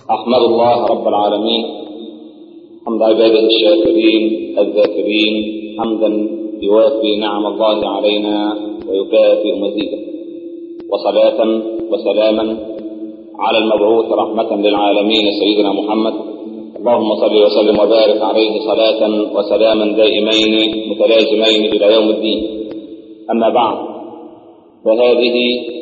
أحمد الله رب العالمين حمد عباده الشاكرين الذاكرين حمدا يوافي نعم الله علينا ويكافئ مزيده وصلاة وسلاما على المبعوث رحمة للعالمين سيدنا محمد اللهم صل وسلم وبارك عليه صلاة وسلاما دائمين متلازمين إلى يوم الدين أما بعد فهذه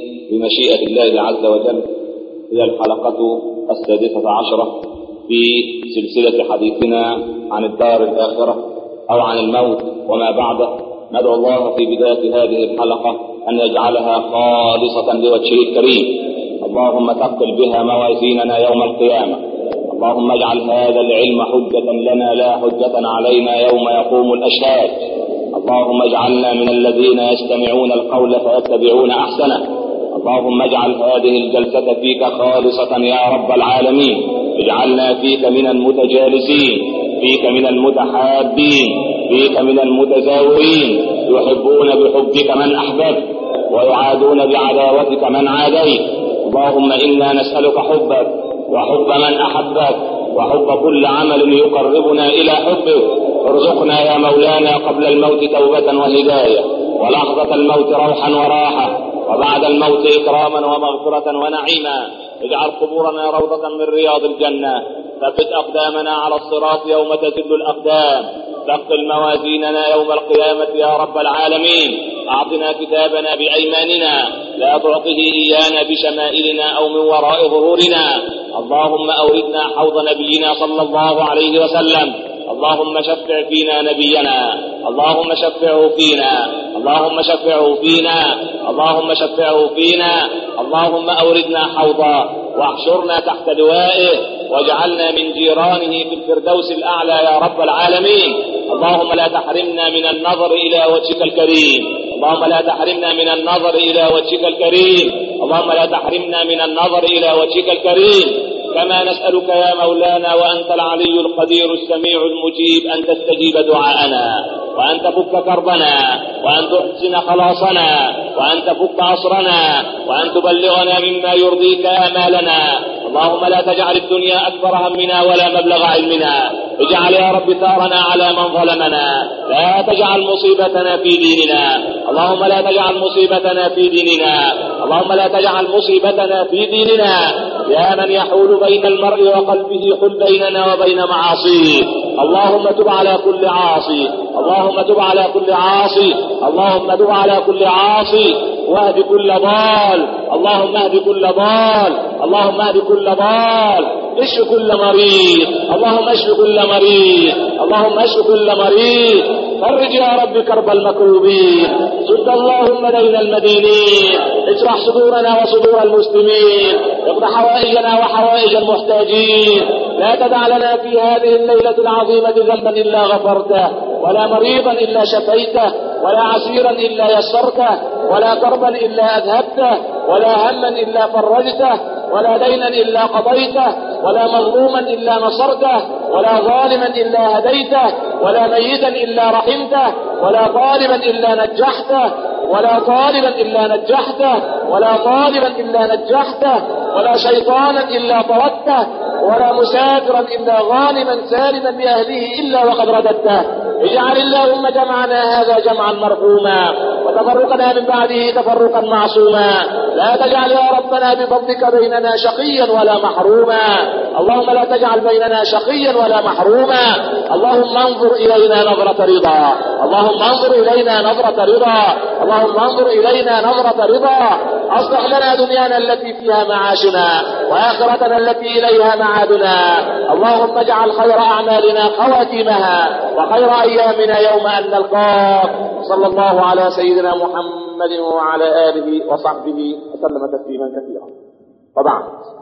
بمشيئة الله عز وجل هي الحلقة السادسة عشرة في سلسلة حديثنا عن الدار الآخرة أو عن الموت وما بعده ندعو الله في بداية هذه الحلقة أن يجعلها خالصة لوجهه الكريم اللهم ثقل بها موازيننا يوم القيامة اللهم اجعل هذا العلم حجة لنا لا حجة علينا يوم يقوم الأشهاد اللهم اجعلنا من الذين يستمعون القول فيتبعون أحسنه اللهم اجعل هذه الجلسة فيك خالصة يا رب العالمين اجعلنا فيك من المتجالسين فيك من المتحابين فيك من المتزاورين يحبون بحبك من أحببت ويعادون بعداوتك من عاديت اللهم إنا نسألك حبك وحب من أحبك وحب كل عمل يقربنا إلى حبك ارزقنا يا مولانا قبل الموت توبة وهداية ولحظة الموت روحا وراحة وبعد الموت إكراما ومغفرة ونعيما اجعل قبورنا روضة من رياض الجنة ثبت أقدامنا على الصراط يوم تزل الأقدام ثقل موازيننا يوم القيامة يا رب العالمين أعطنا كتابنا بأيماننا لا تعطه إيانا بشمائلنا أو من وراء ظهورنا اللهم أوردنا حوض نبينا صلى الله عليه وسلم اللهم شفع فينا نبينا اللهم شفعه فينا اللهم شفعه فينا اللهم شفعه فينا اللهم أوردنا حوضا واحشرنا تحت لوائه واجعلنا من جيرانه في الفردوس الأعلى يا رب العالمين اللهم لا تحرمنا من النظر إلى وجهك الكريم اللهم لا تحرمنا من النظر إلى وجهك الكريم اللهم لا تحرمنا من النظر إلى وجهك الكريم كما نسألك يا مولانا وأنت العلي القدير السميع المجيب أن تستجيب دعاءنا وأن تفك كربنا وأن تحسن خلاصنا وأن تفك عصرنا وأن تبلغنا مما يرضيك آمالنا اللهم لا تجعل الدنيا أكبر همنا ولا مبلغ علمنا اجعل يا رب ثارنا على من ظلمنا لا تجعل مصيبتنا في ديننا اللهم لا تجعل مصيبتنا في ديننا اللهم لا تجعل مصيبتنا في ديننا يا من يحول بين المرء وقلبه حل بيننا وبين معاصيه اللهم تب على كل عاصي اللهم تب على كل عاصي اللهم تب على كل عاصي واهد كل ضال اللهم اهد كل ضال اللهم اهد كل ضال اشف كل مريض اللهم اشف كل مريض اللهم اشف كل مريض فرج يا رب كرب المكروبين سد اللهم دين المدينين اشرح صدورنا وصدور المسلمين اقض حوائجنا وحوائج المحتاجين لا تدع لنا في هذه الليلة العظيمة ذنبا إلا غفرته ولا مريضا إلا شفيته ولا عسيرا إلا يسرته ولا كربا إلا أذهبته ولا هما إلا فرجته ولا دينا إلا قضيته ولا مظلوما إلا نصرته ولا ظالما إلا هديته ولا ميتا إلا رحمته ولا طالبا إلا نجحته ولا طالبا إلا نجحته ولا طالبا إلا نجحته ولا شيطانا إلا طردته ولا مسافرا إلا غانما سالما بأهله إلا وقد رددته اجعل اللهم جمعنا هذا جمعا مرحوما وتفرقنا من بعده تفرقا معصوما لا تجعل يا ربنا بفضلك بيننا شقيا ولا محروما اللهم لا تجعل بيننا شقيا ولا محروما اللهم انظر إلينا نظرة رضا اللهم انظر إلينا نظرة رضا اللهم انظر إلينا نظرة رضا أصلح لنا دنيانا التي فيها معاشنا وآخرتنا التي إليها معادنا اللهم اجعل خير أعمالنا خواتمها وخير أيامنا يوم أن نلقاك صلى الله على سيدنا محمد وعلى آله وصحبه وسلم تسليما كثيرا وبعد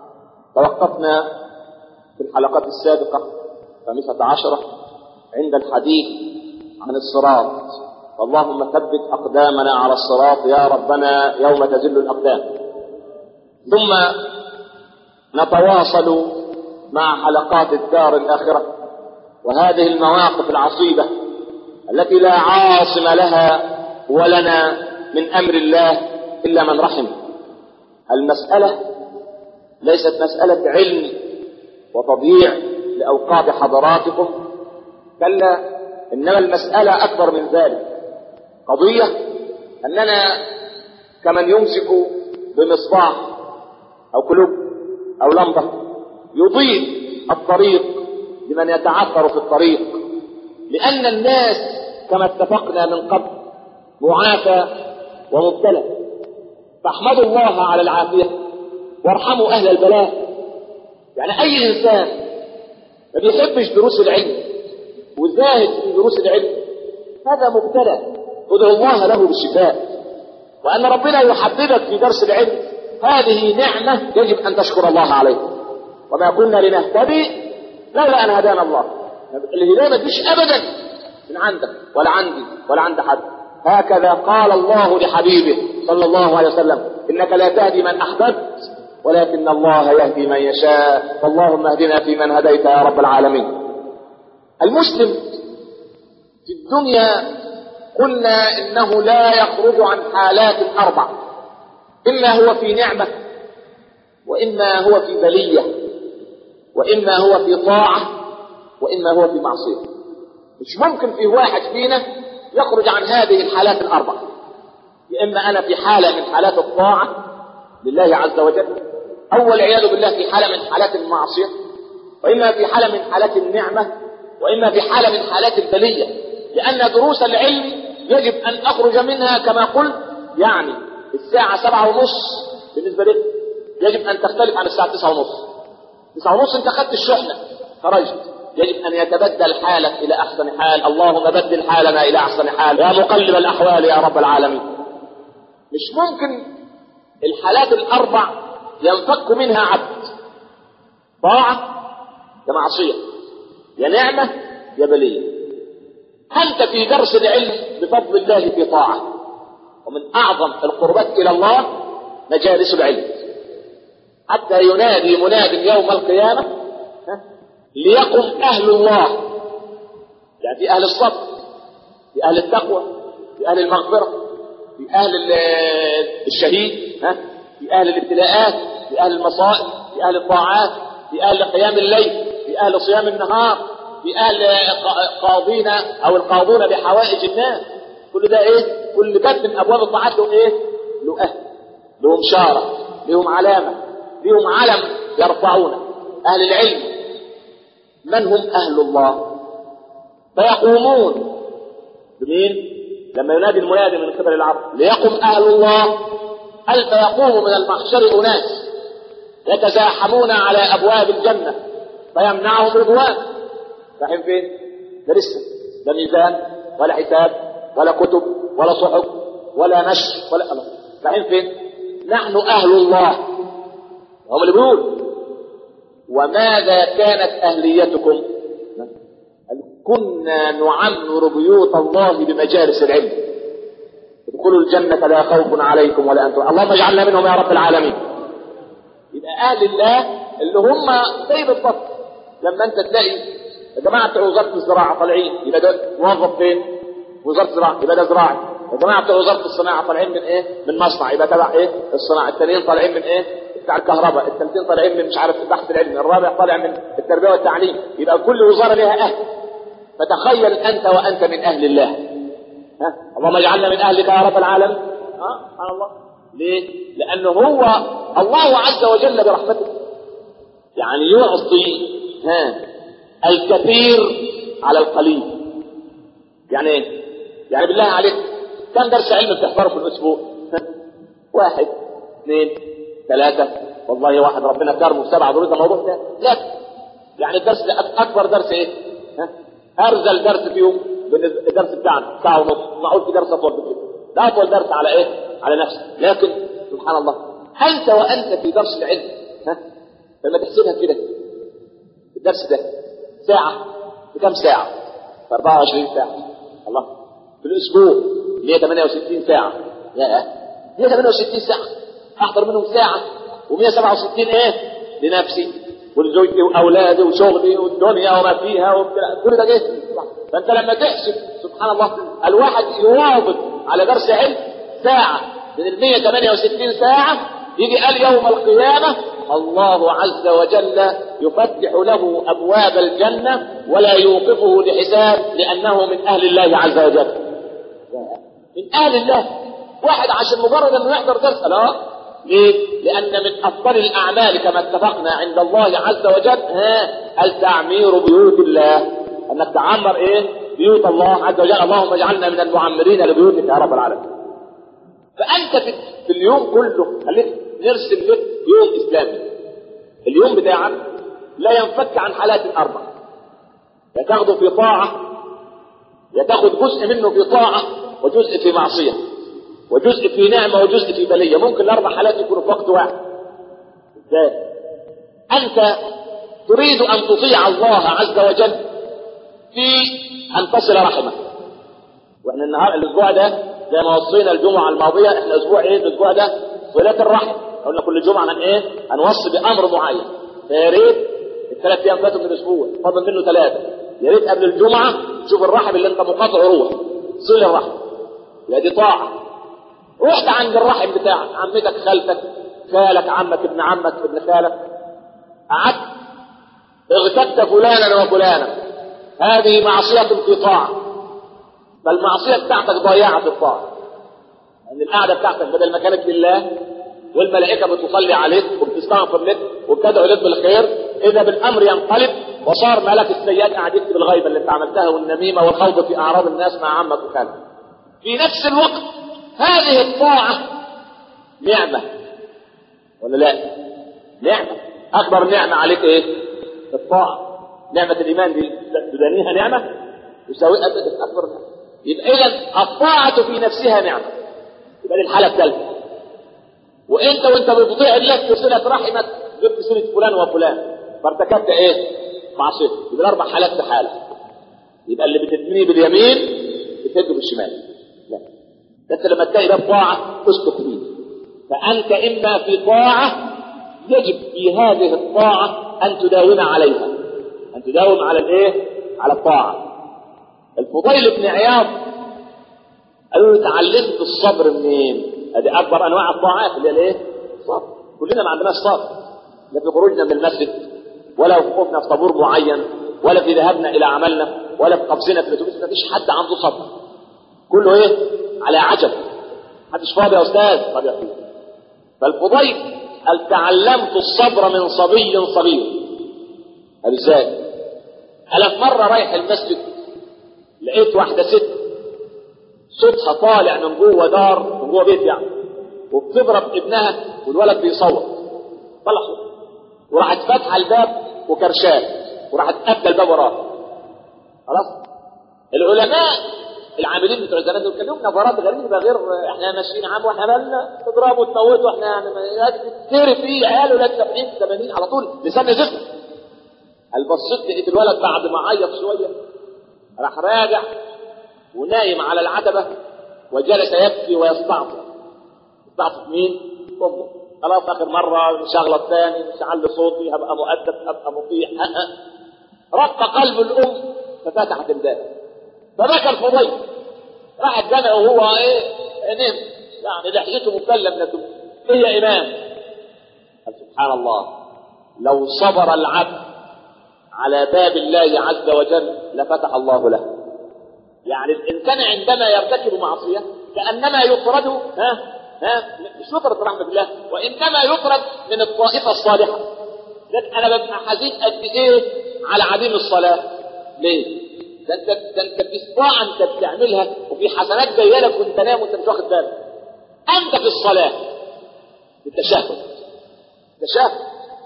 توقفنا في الحلقات السابقة خامسة عشرة عند الحديث عن الصراط اللهم ثبت أقدامنا على الصراط يا ربنا يوم تزل الأقدام ثم نتواصل مع حلقات الدار الآخرة وهذه المواقف العصيبة التي لا عاصم لها ولنا من أمر الله إلا من رحم المسألة ليست مسألة علم وتضييع لأوقات حضراتكم كلا إنما المسألة أكبر من ذلك قضية أننا كمن يمسك بمصباح أو كلوب أو لمبة يضيء الطريق لمن يتعثر في الطريق لأن الناس كما اتفقنا من قبل معافى ومبتلى فاحمدوا الله على العافية وارحموا أهل البلاء يعني أي إنسان ما بيحبش دروس العلم وزاهد في دروس العلم هذا مبتلى ادعو الله له بالشفاء وأن ربنا يحببك في درس العلم هذه نعمة يجب أن تشكر الله عليها وما كنا لنهتدي لولا أن هدانا الله الهداية ما تجيش أبدا من عندك ولا عندي ولا عند حد هكذا قال الله لحبيبه صلى الله عليه وسلم إنك لا تهدي من أحببت ولكن الله يهدي من يشاء فاللهم اهدنا فيمن هديت يا رب العالمين المسلم في الدنيا قلنا إنه لا يخرج عن حالات أربع إما هو في نعمة وإما هو في بلية وإما هو في طاعة وإما هو في معصية مش ممكن في واحد فينا يخرج عن هذه الحالات الأربع يا إما أنا في حالة من حالات الطاعة لله عز وجل أو والعياذ بالله في حالة من حالات المعصية وإما في حالة من حالات النعمة وإما في حالة من حالات البلية لأن دروس العلم يجب أن أخرج منها كما قلت يعني الساعة سبعة ونص بالنسبة لك يجب أن تختلف عن الساعة تسعة ونص تسعة ونص أنت أخذت الشحنة خرجت يجب أن يتبدل حالك إلى أحسن حال اللهم بدل حالنا إلى أحسن حال يا مقلب الأحوال يا رب العالمين مش ممكن الحالات الأربع ينفك منها عبد طاعة يا معصية يا نعمة يا بلية أنت في درس العلم بفضل الله في طاعة ومن أعظم القربات إلى الله مجالس العلم حتى ينادي مناد يوم القيامة ليقم أهل الله يعني في أهل الصبر في أهل التقوى في أهل المغفرة في أهل الشهيد في أهل الابتلاءات في أهل المصائب في أهل الطاعات في أهل قيام الليل في أهل صيام النهار في أهل قاضين أو القاضون بحوائج الناس كل ده إيه؟ كل باب من أبواب الطاعات له إيه؟ له أهل لهم شارة لهم علامة لهم علم يرفعونه أهل العلم من هم أهل الله فيقومون بمين لما ينادي المنادي من قبل العرب ليقم أهل الله هل فيقوم من المحشر أناس يتزاحمون على أبواب الجنة فيمنعهم رضوان رايحين فين؟ ده لسه لا ميزان ولا حساب ولا كتب ولا صحف ولا نشر ولا أمر رايحين فين؟ نحن أهل الله هم اللي بيقول وماذا كانت أهليتكم؟ كنا نعمر بيوت الله بمجالس العلم ادخلوا الجنة لا خوف عليكم ولا أنتم اللهم اجعلنا منهم يا رب العالمين يبقى أهل الله اللي هم زي بالضبط لما أنت تلاقي يا جماعة بتوع وزارة الزراعة طالعين يبقى ده موظف فين؟ وزارة الزراعة يبقى ده زراعي يا جماعة بتوع وزارة الصناعة طالعين من إيه؟ من مصنع يبقى تبع إيه؟ الصناعة التانيين طالعين من إيه؟ بتاع الكهرباء الثالثين طالعين من مش عارف البحث العلمي الرابع طالع من التربية والتعليم يبقى كل وزارة لها أهل فتخيل أنت وأنت من أهل الله ها اللهم اجعلنا من أهلك يا رب العالمين ها سبحان الله ليه؟ لأنه هو الله عز وجل برحمته يعني يعطي ها الكثير على القليل يعني ايه؟ يعني بالله عليك كم درس علم بتحضره في الأسبوع؟ واحد اثنين ثلاثة والله واحد ربنا كرمه بسبعة دروس ده موضوع ده لا يعني الدرس ده أكبر درس إيه؟ ها؟ أرزل درس فيهم الدرس بتاعنا ساعة ونص معقول في درس أطول بكده ده أطول درس على إيه؟ على نفسك لكن سبحان الله أنت وأنت في درس العلم ها؟ لما تحسبها كده الدرس ده ساعة بكم ساعة؟ ب 24 ساعة الله في الأسبوع 168 ساعة يا 168 ساعة احضر منهم ساعة و167 ايه لنفسي ولزوجتي واولادي وشغلي والدنيا وما فيها وبتاع كل ده جسمي فانت لما تحسب سبحان الله الواحد يواظب على درس علم ساعة من ال 168 ساعة يجي قال يوم القيامة الله عز وجل يفتح له أبواب الجنة ولا يوقفه لحساب لأنه من أهل الله عز وجل من أهل الله واحد عشان مجرد أنه يحضر درس لا ليه؟ لأن من أفضل الأعمال كما اتفقنا عند الله عز وجل ها التعمير بيوت الله أنك تعمر إيه؟ بيوت الله عز وجل اللهم اجعلنا من المعمرين لبيوتك يا رب العالمين فأنت في, في اليوم كله خليك نرسم لك يوم إسلامي اليوم بتاعك لا ينفك عن حالات أربع يا تاخده في طاعة يا تاخد جزء منه في طاعة وجزء في معصية وجزء في نعمة وجزء في بلية ممكن الأربع حالات يكونوا في وقت واحد ازاي؟ أنت تريد أن تطيع الله عز وجل في أن تصل رحمك وإحنا النهار الأسبوع ده زي ما وصينا الجمعة الماضية إحنا أسبوع إيه الأسبوع ده صلة الرحم قلنا كل جمعة عن إيه هنوصي بأمر معين فيا ريت الثلاث أيام فاتوا من الأسبوع فاضل منه ثلاثة يا ريت قبل الجمعة تشوف الرحم اللي أنت مقاطع روح صل الرحم يا دي طاعة رحت عند الرحم بتاعك عمتك خالتك خالك عمك ابن عمك ابن خالك قعدت اغتبت فلانا وفلانا هذه معصية في طاعة فالمعصية بتاعتك ضيعت الطاعة لأن القعدة بتاعتك بدل ما كانت لله والملائكة بتصلي عليك وبتستغفر لك وبتدعو لك بالخير إذا بالأمر ينقلب وصار ملك السيئات قاعد يكتب الغيبة اللي انت عملتها والنميمة والخوض في أعراض الناس مع عمك وخالك في نفس الوقت هذه الطاعة نعمة ولا لا؟ نعمة أكبر نعمة عليك إيه؟ الطاعة نعمة الإيمان دي تدانيها نعمة يساوي أكبر نعمة يبقى إذا الطاعة في نفسها نعمة يبقى دي الحالة الثالثة وأنت وأنت بتطيع الله في صلة رحمك جبت سيرة فلان وفلان فارتكبت إيه؟ معصية يبقى الأربع حالات في حالة يبقى اللي بتتبنيه باليمين بتهده بالشمال لا انت لما تلاقي باب طاعه اسكت فيه فانت اما في طاعه يجب في هذه الطاعه ان تداوم عليها ان تداوم على الايه على الطاعه الفضيل بن عياض قالوا له تعلمت الصبر منين ادي اكبر انواع الطاعات اللي هي الايه الصبر كلنا ما عندناش صبر لا في خروجنا من المسجد ولا في وقوفنا في طابور معين ولا في ذهابنا الى عملنا ولا في قفزنا في الاتوبيس ما فيش حد عنده صبر كله ايه على عجب محدش فاضي يا استاذ طب يا اخوي فالفضيل قال تعلمت الصبر من صبي صغير قال ازاي قال في مره رايح المسجد لقيت واحده ست صوتها طالع من جوه دار من جوه بيت يعني وبتضرب ابنها والولد بيصوت طلع صوت وراحت فاتحه الباب وكرشاه وراحت قافله الباب وراه خلاص العلماء العاملين بتوع زمان دول كان لهم نظرات غريبه غير احنا ماشيين عام واحنا مالنا تضربوا وتموتوا احنا يعني تتسري في عيال ولاد 70 80 على طول لسان زفت قال بصيت لقيت الولد بعد ما عيط شويه راح راجع ونايم على العتبه وجلس يبكي ويستعطف يستعطف مين؟ امه خلاص اخر مره مش هغلط ثاني مش هعلي صوتي هبقى مؤدب هبقى مطيع رق قلب الام ففتحت الباب فبكى الفضيل راح الجامع وهو ايه نم يعني لحيته مكلم لكم ايه يا امام قال سبحان الله لو صبر العبد على باب الله عز وجل لفتح الله له يعني الانسان عندما يرتكب معصيه كانما يطرد ها ها مش يطرد رحمه الله وانما يطرد من الطائفه الصالحه لكن انا ببقى حزين قد ايه على عديم الصلاه ليه؟ ده انت ده انت في استطاعه انت بتعملها وفي حسنات جايه لك وانت نايم وانت مش واخد بالك. انت في الصلاه في التشهد التشهد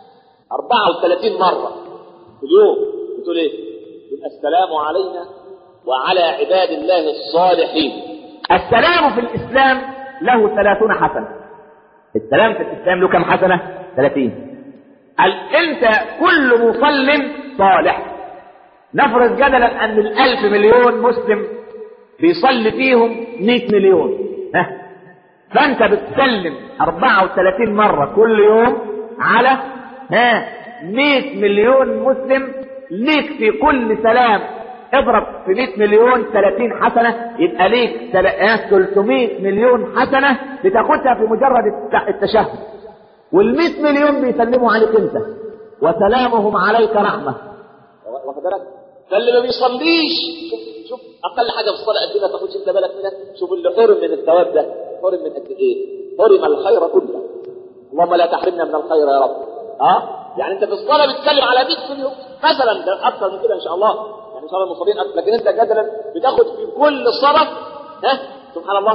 34 مره في اليوم بتقول ايه؟ بتقول السلام علينا وعلى عباد الله الصالحين. السلام في الإسلام له ثلاثون حسنة السلام في الإسلام له كم حسنة؟ ثلاثين قال أنت كل مصل صالح نفرض جدلا أن الألف مليون مسلم بيصلي فيهم 100 مليون ها فأنت بتسلم 34 مرة كل يوم على ها 100 مليون مسلم ليك في كل سلام اضرب في 100 مليون 30 حسنة يبقى ليك تل- آه 300 مليون حسنة بتاخدها في مجرد الت- التشهد والمئة مليون بيسلموا عليك انت وسلامهم عليك رحمة واخد بالك فاللي ما بيصليش شوف شوف اقل حاجه في الصلاه قد ايه ما تاخدش انت بالك منها شوف اللي حرم من الثواب ده حرم من قد ايه حرم الخير كله اللهم لا تحرمنا من الخير يا رب اه يعني انت في الصلاه بتتكلم على 100 مليون مثلا ده اكثر من كده ان شاء الله يعني ان شاء الله المصلين أكثر لكن انت جدلا بتاخد في كل صلاه ها سبحان الله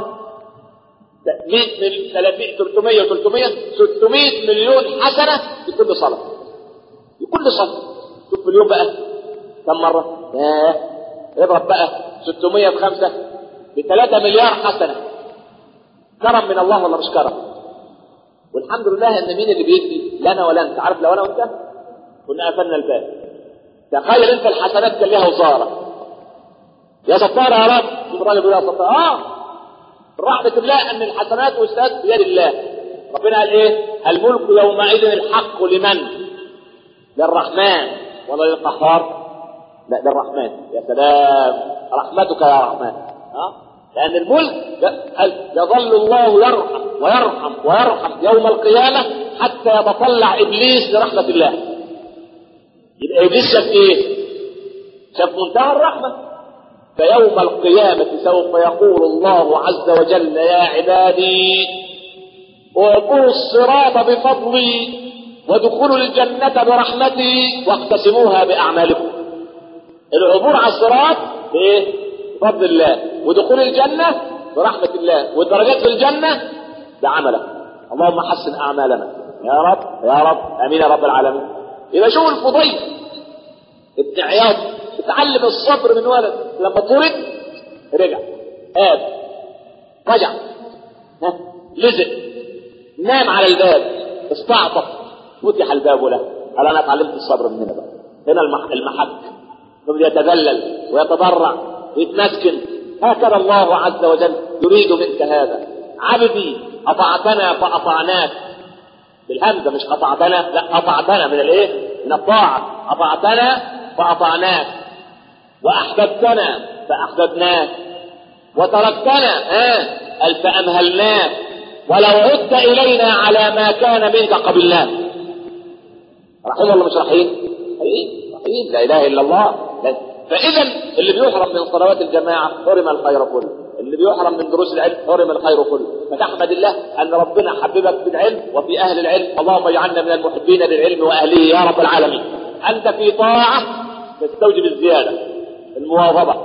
100 مليون 30 300 300 600 مليون حسنه في كل صلاه في كل صلاه شوف في اليوم بقى كم مرة؟ ياه اضرب بقى 600 في 5 ب 3 مليار حسنة كرم من الله ولا مش كرم؟ والحمد لله ان مين اللي بيدي؟ لا انا ولا انت، عارف لو انا وانت كنا قفلنا الباب. تخيل انت الحسنات كان ليها وزارة. يا ستار يا رب، شوف الراجل بيقول يا ستار، اه رحمة الله ان الحسنات والسيئات بيد الله. ربنا قال ايه؟ الملك يومئذ الحق لمن؟ للرحمن ولا للقهار؟ لا ده الرحمن يا سلام رحمتك يا رحمن ها لأن الملك يظل الله يرحم ويرحم ويرحم يوم القيامة حتى يتطلع إبليس لرحمة الله يبقى إبليس شاف إيه؟ شاف منتهى الرحمة فيوم القيامة سوف يقول الله عز وجل يا عبادي اعبروا الصراط بفضلي وادخلوا الجنة برحمتي واقتسموها بأعمالكم العبور على الصراط بايه؟ بفضل الله ودخول الجنة برحمة الله والدرجات في الجنة بعملك اللهم حسن أعمالنا يا رب يا رب أمين يا رب العالمين يبقى شوف الفضيل ابن عياض اتعلم الصبر من ولد لما طرد رجع آب رجع ها لزق نام على الباب استعطف فتح الباب له قال انا اتعلمت الصبر من هنا بقى هنا المحك ثم يتذلل ويتضرع ويتمسكن هكذا الله عز وجل يريد منك هذا عبدي أطعتنا فأطعناك بالهمزة مش قطعتنا لا أطعتنا من الايه؟ من الطاعة أطعتنا فأطعناك وأحببتنا فأحببناك وتركتنا ها قال فأمهلناك ولو عدت إلينا على ما كان منك قبلناك رحيم ولا مش رحيم؟ رحيم رحيم لا إله إلا الله فإذا اللي بيحرم من صلوات الجماعة حرم الخير كله اللي بيحرم من دروس العلم حرم الخير كله فتحمد الله أن ربنا حببك في العلم وفي أهل العلم اللهم اجعلنا من المحبين للعلم وأهله يا رب العالمين أنت في طاعة تستوجب الزيادة المواظبة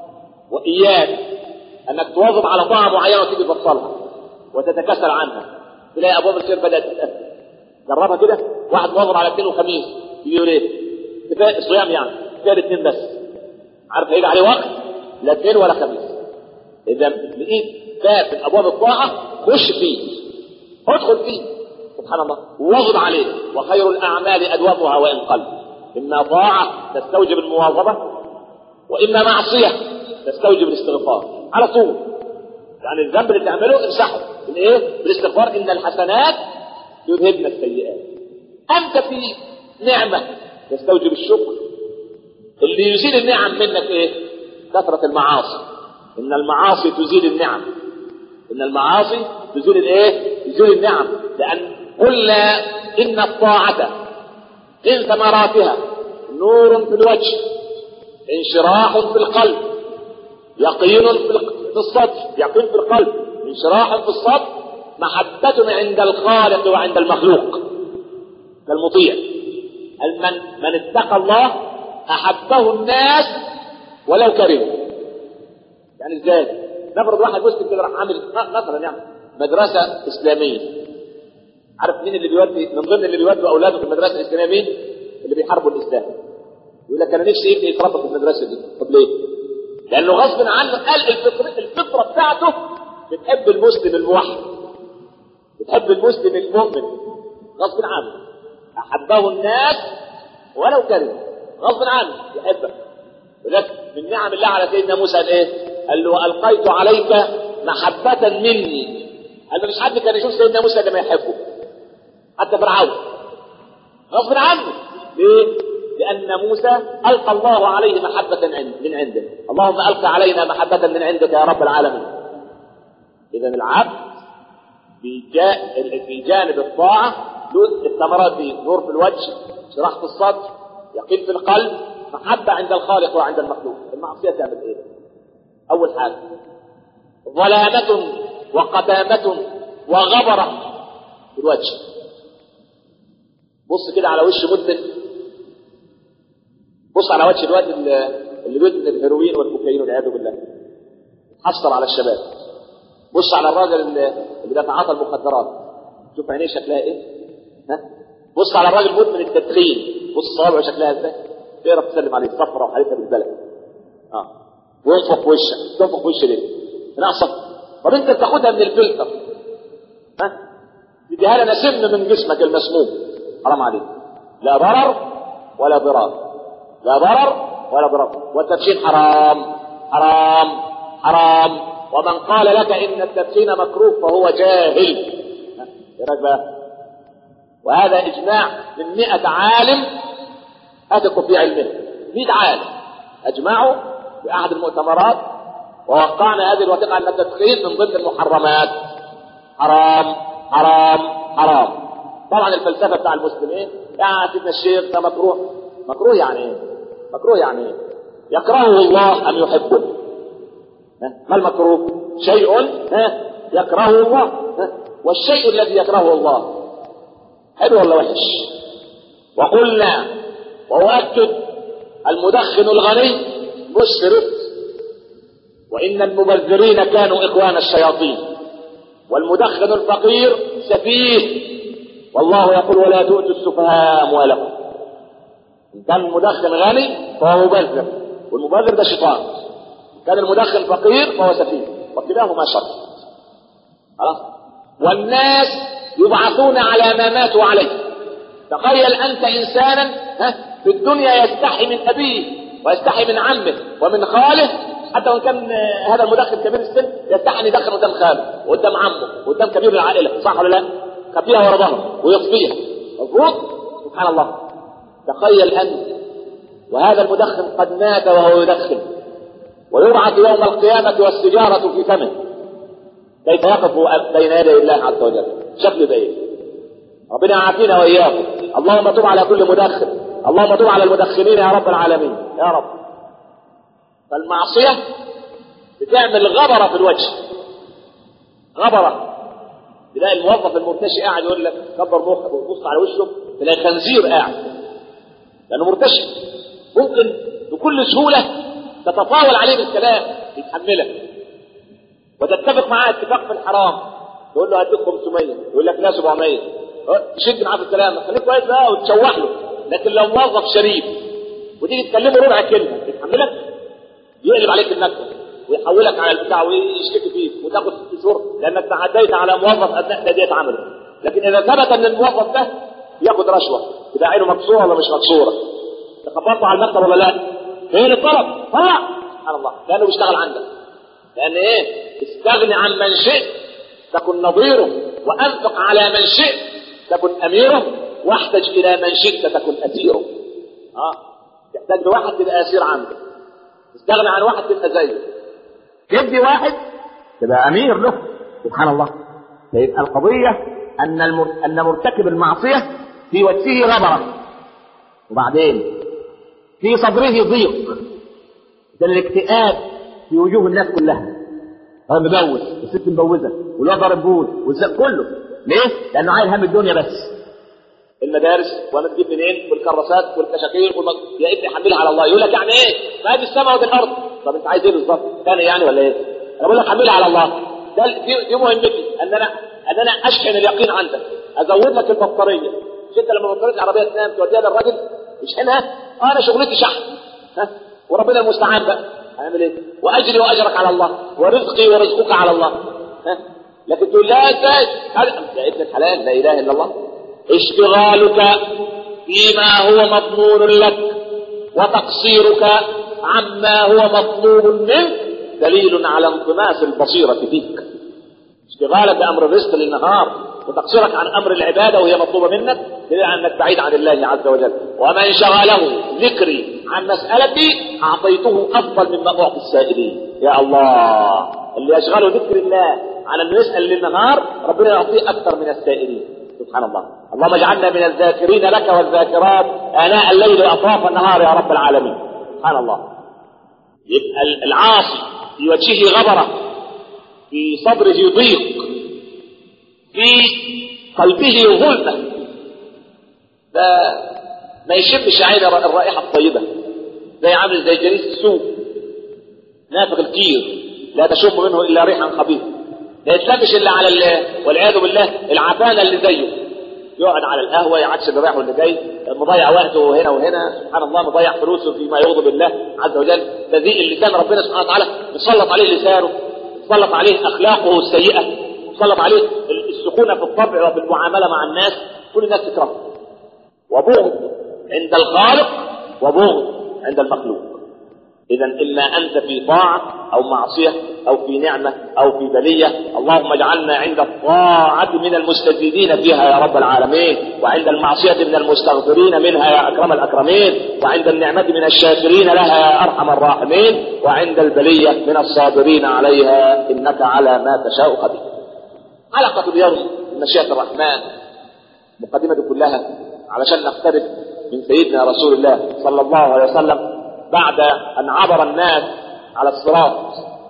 وإياك أنك تواظب على طاعة معينة وتيجي تبطلها وتتكسل عنها تلاقي أبواب الخير بدأت تتأثر جربها كده واحد مواظب على اثنين وخميس يقول ايه؟ كفايه الصيام يعني كفايه الاثنين بس عارف هيجي عليه وقت لا اثنين ولا خميس اذا لقيت باب من ابواب الطاعه خش فيه ادخل فيه سبحان الله واظب عليه وخير الاعمال ادومها وان قل اما طاعه تستوجب المواظبه واما معصيه تستوجب الاستغفار على طول يعني الذنب اللي تعمله امسحه بالايه؟ بالاستغفار ان الحسنات يذهبن السيئات انت في نعمه تستوجب الشكر اللي يزيل النعم منك ايه كثرة المعاصي ان المعاصي تزيل النعم ان المعاصي تزيل الايه تزيل النعم لان قلنا ان الطاعة من ثمراتها نور في الوجه انشراح في القلب يقين في الصدر يقين في القلب انشراح في الصدر محبة عند الخالق وعند المخلوق كالمطيع من من اتقى الله احبه الناس ولو كرهوا يعني ازاي نفرض واحد مسلم كده راح عامل مثلا يعني مدرسه اسلاميه عارف مين اللي بيودي من ضمن اللي بيودوا اولاده في المدرسه الاسلاميه مين اللي بيحاربوا الاسلام يقول لك انا نفسي ابني يتربى في المدرسه دي طب ليه لانه غصب عنه قال الفطره الفطره بتاعته بتحب المسلم الموحد بتحب المسلم المؤمن غصب عنه احبه الناس ولو كرهوا غصب عنه يحبك ولكن من نعم الله على سيدنا موسى قال ايه؟ قال له والقيت عليك محبة مني قال مفيش حد كان يشوف سيدنا موسى كما يحبه حتى فرعون غصب عنه ليه؟ لأن موسى ألقى الله عليه محبة من عنده اللهم ألقى علينا محبة من عندك يا رب العالمين إذا العبد في جانب الطاعة له الثمرات دي نور في الوجه شراح في الصدر يقين في القلب محبة عند الخالق وعند المخلوق المعصية تعمل ايه اول حاجة ظلامة وقدامة وغبرة في الوجه بص كده على وش مدمن بص على وجه الواد اللي اللي بيدمن الهيروين والكوكايين والعياذ بالله حصل على الشباب بص على الراجل اللي اللي بيتعاطى المخدرات شوف عينيه شكلها ايه ها بص على الراجل مدمن التدخين بص صوابعه شكلها ازاي تقرا تسلم عليه صفرة وحالتها بالبلد اه وينفخ في وشك تنفخ في وش ليه ناقصك طب انت بتاخدها من الفلتر ها تديها لنا سم من جسمك المسموم حرام عليك لا ضرر ولا ضرار لا ضرر ولا ضرر والتدخين حرام حرام حرام ومن قال لك ان التدخين مكروه فهو جاهل ها؟ ايه رايك بقى وهذا اجماع من مئة عالم اثقوا في علمه 100 عالم اجمعوا في احد المؤتمرات ووقعنا هذه الوثيقه ان التدخين من ضمن المحرمات حرام حرام حرام طبعا الفلسفه بتاع المسلمين يا سيدنا الشيخ ده مكروه مكروه يعني ايه؟ مكروه يعني ايه؟ يكرهه الله ام يحبه؟ ها؟ ما المكروه؟ شيء ها؟ يكرهه الله ها؟ والشيء الذي يكرهه الله حلو ولا وحش؟ وقلنا وأؤكد المدخن الغني مسرف وإن المبذرين كانوا إخوان الشياطين والمدخن الفقير سفيه والله يقول ولا تؤتوا السفهاء أموالكم إن كان المدخن غني فهو مبذر والمبذر ده شيطان إن كان المدخن فقير فهو سفيه وكلاهما شر خلاص والناس يبعثون على ما ماتوا عليه تخيل أنت إنسانا ها في الدنيا يستحي من أبيه ويستحي من عمه ومن خاله حتى وإن كان هذا المدخن كبير السن يستحي أن يدخن قدام خاله وقدام عمه وقدام كبير العائلة صح ولا لا؟ خبيها ورا ظهره ويطفيها مظبوط؟ سبحان الله تخيل أنت وهذا المدخن قد مات وهو يدخن ويبعث يوم القيامة والسجارة في فمه كيف يقف بين يدي الله عز وجل شكله ده ايه ربنا يعافينا واياكم اللهم تب على كل مدخن اللهم تب على المدخنين يا رب العالمين يا رب فالمعصية بتعمل غبرة في الوجه غبرة تلاقي الموظف المرتشي قاعد يقول لك كبر مخك وتبص على وشه تلاقي خنزير قاعد لانه مرتشي ممكن بكل سهولة تتطاول عليه بالكلام يتحملك وتتفق معاه اتفاق في الحرام تقول له هديك 500 يقول لك لا 700 تشد معاه في الكلام خليك كويس بقى وتشوح له لكن لو موظف شريف وتيجي تكلمه ربع كلمه يتحملك يقلب عليك المكتب ويحولك على البتاع ويشتكي فيك وتاخد ست شهور لانك تعديت على موظف اثناء تاديه عمله لكن اذا ثبت ان الموظف ده ياخد رشوه يبقى عينه مكسوره ولا مش مكسوره تخبطه على المكتب ولا لا؟ فين الطلب؟ طلع سبحان الله لانه بيشتغل عندك لان ايه؟ استغني عن من شئت تكن نظيره وانفق على من شئت تكن اميره واحتج الى من شئت تكن اسيره اه تحتاج لواحد تبقى اسير عنده تستغني عن واحد تبقى زيه تدي واحد تبقى امير له سبحان الله فيبقى القضيه ان المر... ان مرتكب المعصيه في وجهه غبره وبعدين في صدره ضيق ده الاكتئاب في وجوه الناس كلها هو مبوز الست مبوزه والواد ضارب بول والزق كله ليه؟ لانه عايل هم الدنيا بس المدارس وانا تجيب منين والكراسات والكشاكيل والمج... يا ابني حملها على الله يقول لك يعني ايه؟ ما هي السماء ودي الارض طب انت عايز ايه بالظبط؟ ثاني يعني ولا ايه؟ انا بقول لك حملها على الله ده دي, دي مهمتي ان انا ان انا اشحن اليقين عندك ازود لك البطاريه مش انت لما بطاريه العربيه تنام توديها للراجل يشحنها اه انا شغلتي شحن ها وربنا المستعان بقى هنعمل ايه؟ واجري واجرك على الله ورزقي ورزقك على الله ها لكن تقول لا ازاي؟ يا ابن الحلال لا اله الا الله اشتغالك فيما هو مضمون لك وتقصيرك عما هو مطلوب منك دليل على انطماس البصيرة فيك اشتغالك بأمر الرزق للنهار وتقصيرك عن أمر العبادة وهي مطلوبة منك دليل على أنك بعيد عن الله عز وجل ومن شغله ذكري عن مسألتي أعطيته أفضل مما أعطي السائلين يا الله اللي يشغله ذكر الله على أنه يسأل للنهار ربنا يعطيه أكثر من السائلين سبحان الله اللهم اجعلنا من الذاكرين لك والذاكرات آناء الليل وأطراف النهار يا رب العالمين سبحان الله يبقى العاصي في وجهه غبرة في صدره ضيق في قلبه ظلمة ده ما يشمش عين الرائحة الطيبة زي عامل زي جليس السوق نافق الكير لا تشم منه إلا ريحا خبيثة لا يتلبش إلا على الله والعياذ بالله العفانة اللي زيه يقعد على القهوة يعكس اللي رايح واللي جاي مضيع وقته هنا وهنا سبحان الله مضيع فلوسه فيما يغضب الله عز وجل تذيء اللسان ربنا سبحانه وتعالى يسلط عليه لسانه يسلط عليه أخلاقه السيئة يسلط عليه السخونة في الطبع وفي المعاملة مع الناس كل الناس تكرهه وبغض عند الخالق وبغض عند المخلوق إذا إما أنت في طاعة أو معصية أو في نعمة أو في بلية اللهم اجعلنا عند الطاعة من المستزيدين فيها يا رب العالمين وعند المعصية من المستغفرين منها يا أكرم الأكرمين وعند النعمة من الشاكرين لها يا أرحم الراحمين وعند البلية من الصابرين عليها إنك على ما تشاء قدير حلقة اليوم من مشيئة الرحمن مقدمة كلها علشان نقترب من سيدنا رسول الله صلى الله عليه وسلم بعد أن عبر الناس على الصراط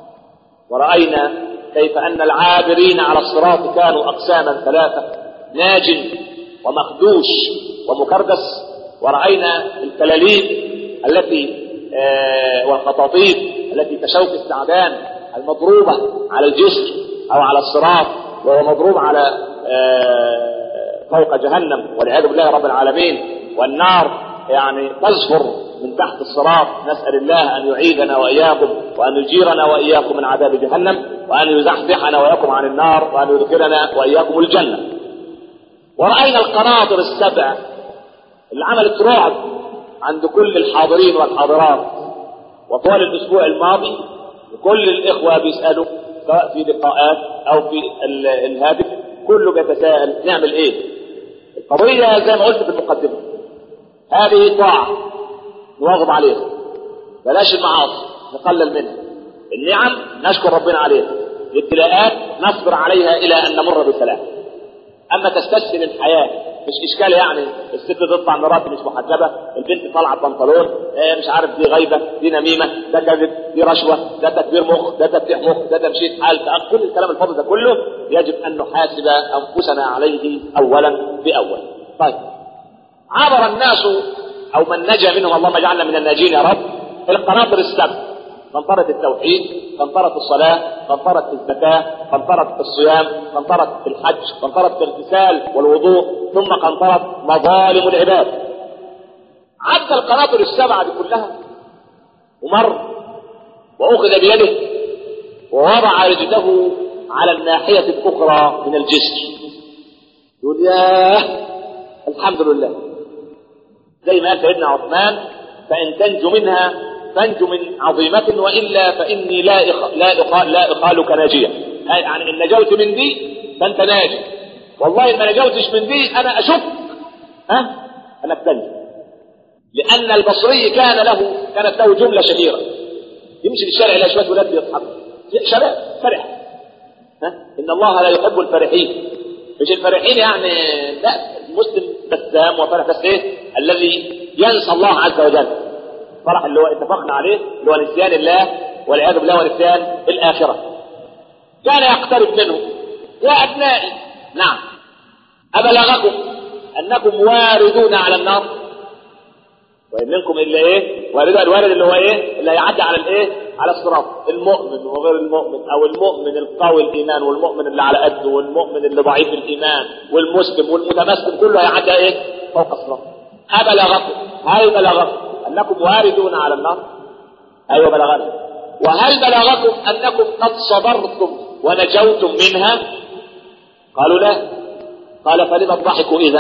ورأينا كيف أن العابرين على الصراط كانوا أقساما ثلاثة ناج ومخدوش ومكردس ورأينا الكلاليب التي آه والخطاطيف التي كشوك الثعبان المضروبة على الجسر أو على الصراط وهو مضروب على آه فوق جهنم والعياذ بالله رب العالمين والنار يعني تزفر من تحت الصراط نسأل الله أن يعيذنا وإياكم وأن يجيرنا وإياكم من عذاب جهنم وأن يزحزحنا وإياكم عن النار وأن يدخلنا وإياكم الجنة ورأينا القناطر السبع اللي عملت رعب عند كل الحاضرين والحاضرات وطوال الأسبوع الماضي كل الإخوة بيسألوا سواء في لقاءات أو في الهاتف كله بيتساءل نعمل إيه القضية زي ما قلت في المقدمة هذه طاعة نواظب عليها بلاش المعاصي نقلل منها النعم نشكر ربنا عليها الابتلاءات نصبر عليها الى ان نمر بسلام اما تستسهل الحياه مش اشكال يعني الست تطلع مرات مش محجبه البنت طالعه بنطلون آه مش عارف دي غيبه دي نميمه ده كذب دي رشوه ده تكبير مخ ده تفتيح مخ ده تمشيط حال كل الكلام الفاضي ده كله يجب ان نحاسب انفسنا عليه اولا باول طيب عبر الناس او من نجا منهم اللهم اجعلنا من الناجين يا رب القناطر السبع قنطرة التوحيد قنطرة الصلاة قنطرة الزكاة قنطرة الصيام قنطرة الحج قنطرة الاغتسال والوضوء ثم قنطرة مظالم العباد عدى القناطر السبعة دي كلها ومر وأخذ بيده ووضع رجله على الناحية الأخرى من الجسر يقول ياه الحمد لله زي ما قال سيدنا عثمان فإن تنجو منها تنجو من عظيمة وإلا فإني لا إخ... لا إقال لا إقالك ناجية يعني إن نجوت من دي فأنت ناجي والله إن ما نجوتش من دي أنا أشك ها أنك تنجو لأن البصري كان له كانت له جملة شهيرة يمشي في الشارع يلاقي شوية ولاد بيضحكوا شباب فرح ها إن الله لا يحب الفرحين مش الفرحين يعني لا المسلم بسام وفرح بس ايه الذي ينسى الله عز وجل الفرح اللي هو اتفقنا عليه اللي هو نسيان الله والعياذ بالله ونسيان الاخره كان يقترب منه يا ابنائي نعم ابلغكم انكم واردون على النار وان منكم الا ايه واردون الوارد اللي هو ايه اللي هيعدي على الايه على الصراط المؤمن وغير المؤمن او المؤمن القوي الايمان والمؤمن اللي على قده والمؤمن اللي ضعيف الايمان والمسلم والمتمسك كله هيعدي ايه فوق الصراط ابلغكم هل بلغكم انكم واردون على النار ايوه بلغنا وهل بلغكم انكم قد صبرتم ونجوتم منها قالوا لا قال فلم الضحك اذا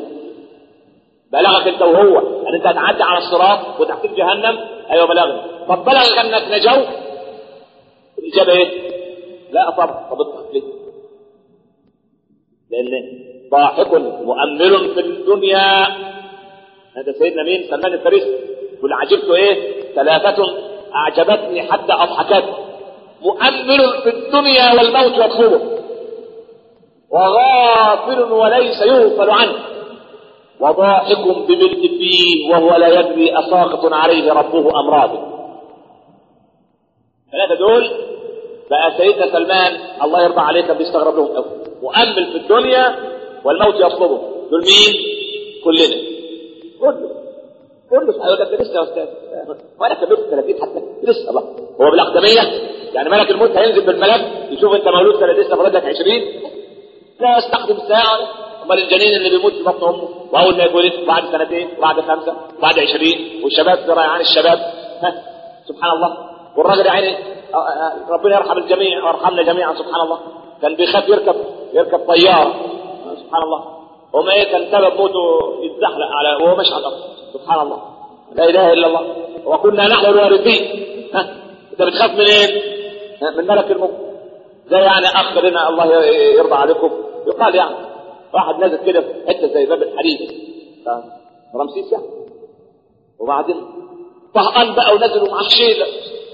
بلغك انت وهو ان انت هتعدي على الصراط وتحتك جهنم ايوه بلغني طب بلغك انك نجوت الاجابه ايه لا طبعا طب اضحك ليه لان ضاحك مؤمل في الدنيا هذا سيدنا مين سلمان الفارسي يقول عجبت ايه ثلاثة اعجبتني حتى اضحكت مؤمل في الدنيا والموت يطلبه وغافل وليس يغفل عنه وضاحك بملء فيه وهو لا يدري أساقط عليه ربه أم راض ثلاثة دول بقى سيدنا سلمان الله يرضى عليه كان بيستغرب لهم قوي مؤمل في الدنيا والموت يطلبه دول مين؟ كلنا كله كله ايوه ده لسه يا استاذ وانا كبرت 30 حتى لسه بقى هو بالاقدميه يعني ملك الموت هينزل بالملك يشوف انت مولود سنه لسه فاضلك 20 لا يستخدم ساعه امال الجنين اللي بيموت في بطن امه واول ما يتولد بعد سنتين بعد خمسه بعد 20 والشباب ترى يعني الشباب ها سبحان الله والراجل يعني ربنا يرحم الجميع ويرحمنا جميعا سبحان الله كان بيخاف يركب يركب طياره سبحان الله وما ايه كان سبب موته يتزحلق على وهو ماشي على الارض سبحان الله لا اله الا الله وكنا نحن الوارثين ها انت بتخاف من ايه؟ من ملك الموت زي يعني اخ لنا الله يرضى عليكم يقال يعني واحد نازل كده في حته زي باب الحديد رمسيس يعني وبعدين طهقان بقى ونزلوا معاه شيله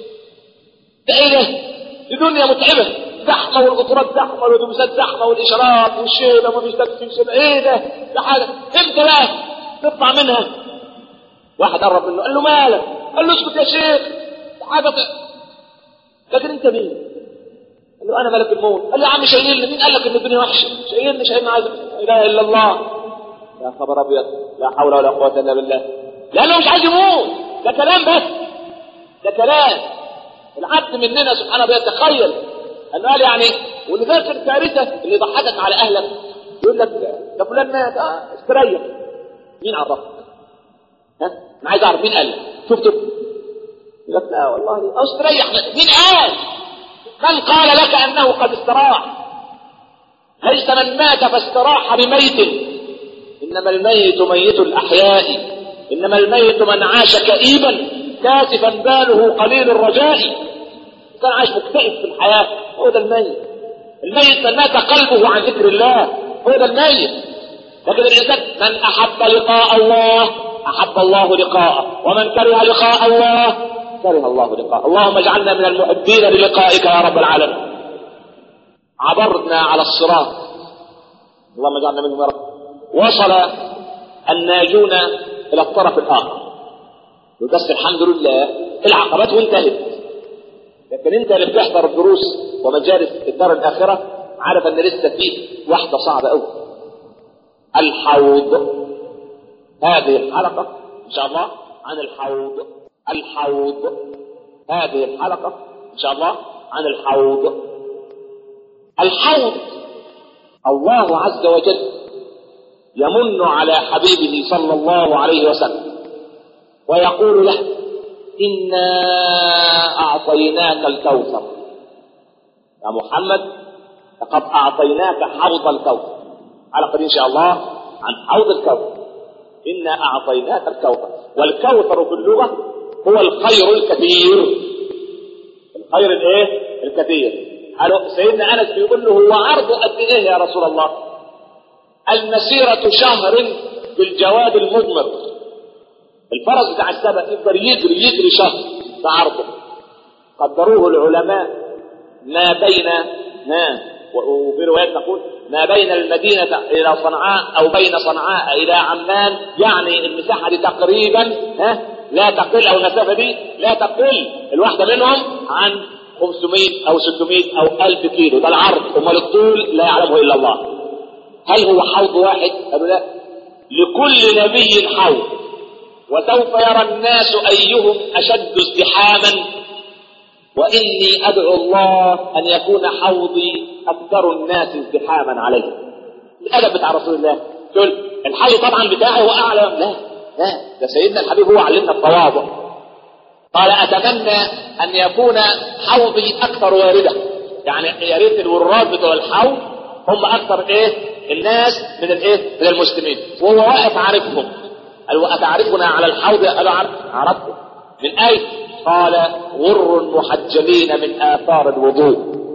ده ايه ده؟ دي دنيا متعبه زحمه والقطارات زحمه والاتوبيسات زحمه والاشارات والشيله وما فيش تاكسي ايه ده؟ ده حاجه امتى بقى تطلع منها؟ واحد قرب منه قال له مالك؟ قال له اسكت يا شيخ ده حاجه ط... لكن انت مين؟ قال له انا ملك الموت قال له يا عم شايلني مين قال لك ان الدنيا وحشه؟ شايلني شايلني عايز لا اله الا الله يا خبر ابيض لا حول ولا قوه الا بالله لانه مش عايز يموت ده كلام بس ده كلام العبد مننا سبحانه الله يتخيل انه قال يعني واللي فاكر كارثه اللي يضحكك على اهلك يقول لك ده فلان مات اه استريح مين عرفك؟ ها؟ انا عايز اعرف مين قال لك؟ شفته؟ يقول لك لا والله اه استريح مين قال؟ من قال لك انه قد استراح؟ ليس من مات فاستراح بميت انما الميت ميت الاحياء انما الميت من عاش كئيبا كاسفا باله قليل الرجاء كان عايش مكتئب في الحياة هو ده الميت الميت من مات قلبه عن ذكر الله هو ده الميت لكن الإنسان من أحب لقاء الله أحب الله لقاءه ومن كره لقاء الله كره الله لقاءه اللهم اجعلنا من المحبين للقائك يا رب العالمين عبرنا على الصراط اللهم اجعلنا منهم يا رب وصل الناجون إلى الطرف الآخر بس الحمد لله العقبات وانتهت لكن انت اللي بتحضر الدروس ومجالس الدار الاخره عارف ان لسه فيه واحده صعبه قوي الحوض هذه الحلقه ان شاء الله عن الحوض الحوض هذه الحلقه ان شاء الله عن الحوض الحوض الله عز وجل يمن على حبيبه صلى الله عليه وسلم ويقول له إنا أعطيناك الكوثر يا محمد لقد أعطيناك حوض الكوثر على قد إن شاء الله عن حوض الكوثر إنا أعطيناك الكوثر والكوثر في اللغة هو الخير الكثير الخير الايه الكثير قالوا سيدنا انس بيقول له هو عرضه قد ايه يا رسول الله المسيرة شهر بالجواد المضمر الفرس بتاع السبق يقدر يجري يجري شهر ده عرضه قدروه العلماء ما بين ها وفي روايات تقول ما بين المدينة إلى صنعاء أو بين صنعاء إلى عمان يعني المساحة دي تقريبا ها لا تقل أو المسافة دي لا تقل الواحدة منهم عن 500 أو 600 أو 1000 كيلو ده العرض أمال الطول لا يعلمه إلا الله هل هو حوض واحد؟ قالوا لا لكل نبي حوض وسوف يرى الناس أيهم أشد ازدحاما وإني أدعو الله أن يكون حوضي أكثر الناس ازدحاما عليه الأدب بتاع رسول الله تقول الحوض طبعا بتاعي هو أعلى لا لا ده سيدنا الحبيب هو علمنا التواضع قال أتمنى أن يكون حوضي أكثر واردة يعني يا ريت الوراد بتوع الحوض هم أكثر إيه الناس من الإيه من المسلمين وهو واقف عارفهم قال وأتعرفنا على الحوض قالوا عرفته من أي قال غر محجلين من آثار الوضوء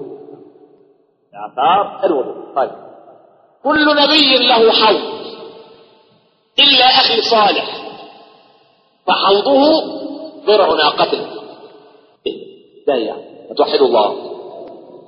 آثار الوضوء طيب كل نبي له حوض إلا أخي صالح فحوضه ضرع ناقته إيه ده يعني توحدوا الله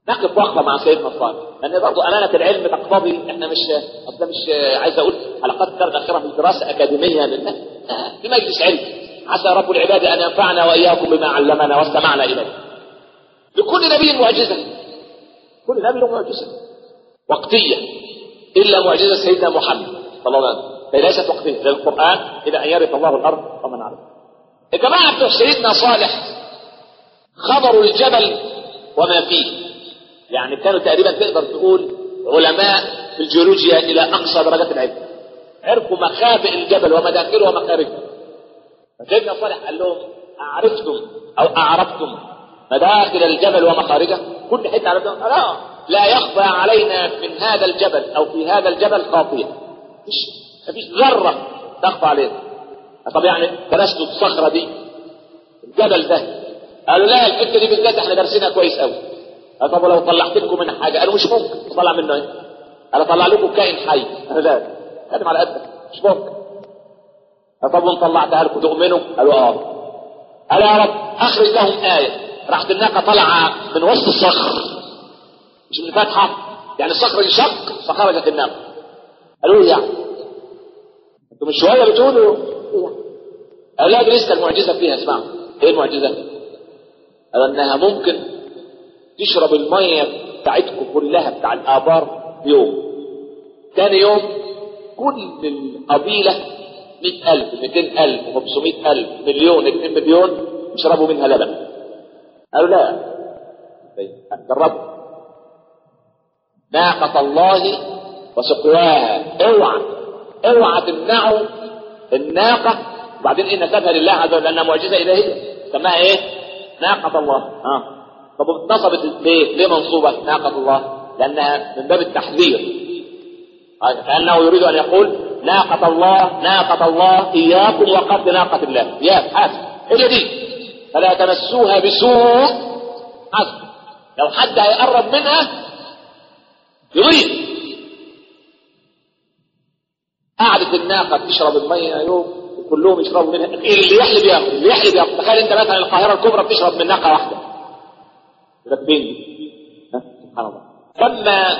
نقف وقفه مع سيدنا صالح لان برضه امانه العلم تقتضي احنا مش اصلا مش عايز اقول حلقات الدرجه الاخيره في دراسه اكاديميه للناس في مجلس علم عسى رب العباد ان ينفعنا واياكم بما علمنا واستمعنا اليه لكل نبي معجزه كل نبي له معجزه وقتيه الا معجزه سيدنا محمد صلى الله عليه وسلم فهي ليست وقتيه للقران الى ان يرث الله الارض ومن عليها الجماعه بتوع سيدنا صالح خبروا الجبل وما فيه يعني كانوا تقريبا تقدر تقول علماء في الجيولوجيا الى اقصى درجات العلم عرفوا مخابئ الجبل ومداخله ومخارجه فسيدنا صالح قال لهم اعرفتم او اعرفتم مداخل الجبل ومخارجه كل حته عرفتم لا لا يخفى علينا من هذا الجبل او في هذا الجبل خاطئه مفيش مفيش ذره تخفى علينا طب يعني درستوا الصخره دي الجبل ده قالوا لا الحته دي بالذات احنا دارسينها كويس قوي قال طب ولو طلعت لكم منها حاجه قالوا مش ممكن اطلع منه ايه؟ قال اطلع لكم كائن حي انا لا خدم على قدك مش ممكن قال طب وان طلعتها لكم تؤمنوا؟ قالوا اه قال يا رب اخرج لهم ايه راحت الناقه طالعه من وسط الصخر مش من الفتحه يعني الصخر انشق فخرجت الناقه قالوا ايه يعني؟ انتوا من شويه بتقولوا ايه يعني؟ قالوا لا دي لسه المعجزه فيها اسمعوا ايه المعجزه؟ قالوا انها ممكن تشرب المية بتاعتكم كلها بتاع الآبار في يوم تاني يوم كل القبيلة مئة ألف مئتين ألف خمسمائة ألف مليون اتنين مليون يشربوا منها لبن قالوا لا جربوا ناقة الله وسقواها اوعى اوعى تمنعوا الناقة وبعدين ان نسبها لله عز وجل لانها معجزة الهية سماها ايه؟ ناقة الله اه طب اتنصبت ليه؟ ليه منصوبة ناقة الله؟ لأنها من باب التحذير كأنه يريد أن يقول ناقة الله ناقة الله إياكم وقد ناقة الله يا حاسب هي دي فلا تمسوها بسوء حسب لو حد هيقرب منها يضيق قعدت الناقة تشرب المية يوم وكلهم يشربوا منها اللي يحلب ياكل اللي يحلب ياكل تخيل انت مثلا القاهرة الكبرى بتشرب من ناقة واحدة فين سبحان الله لما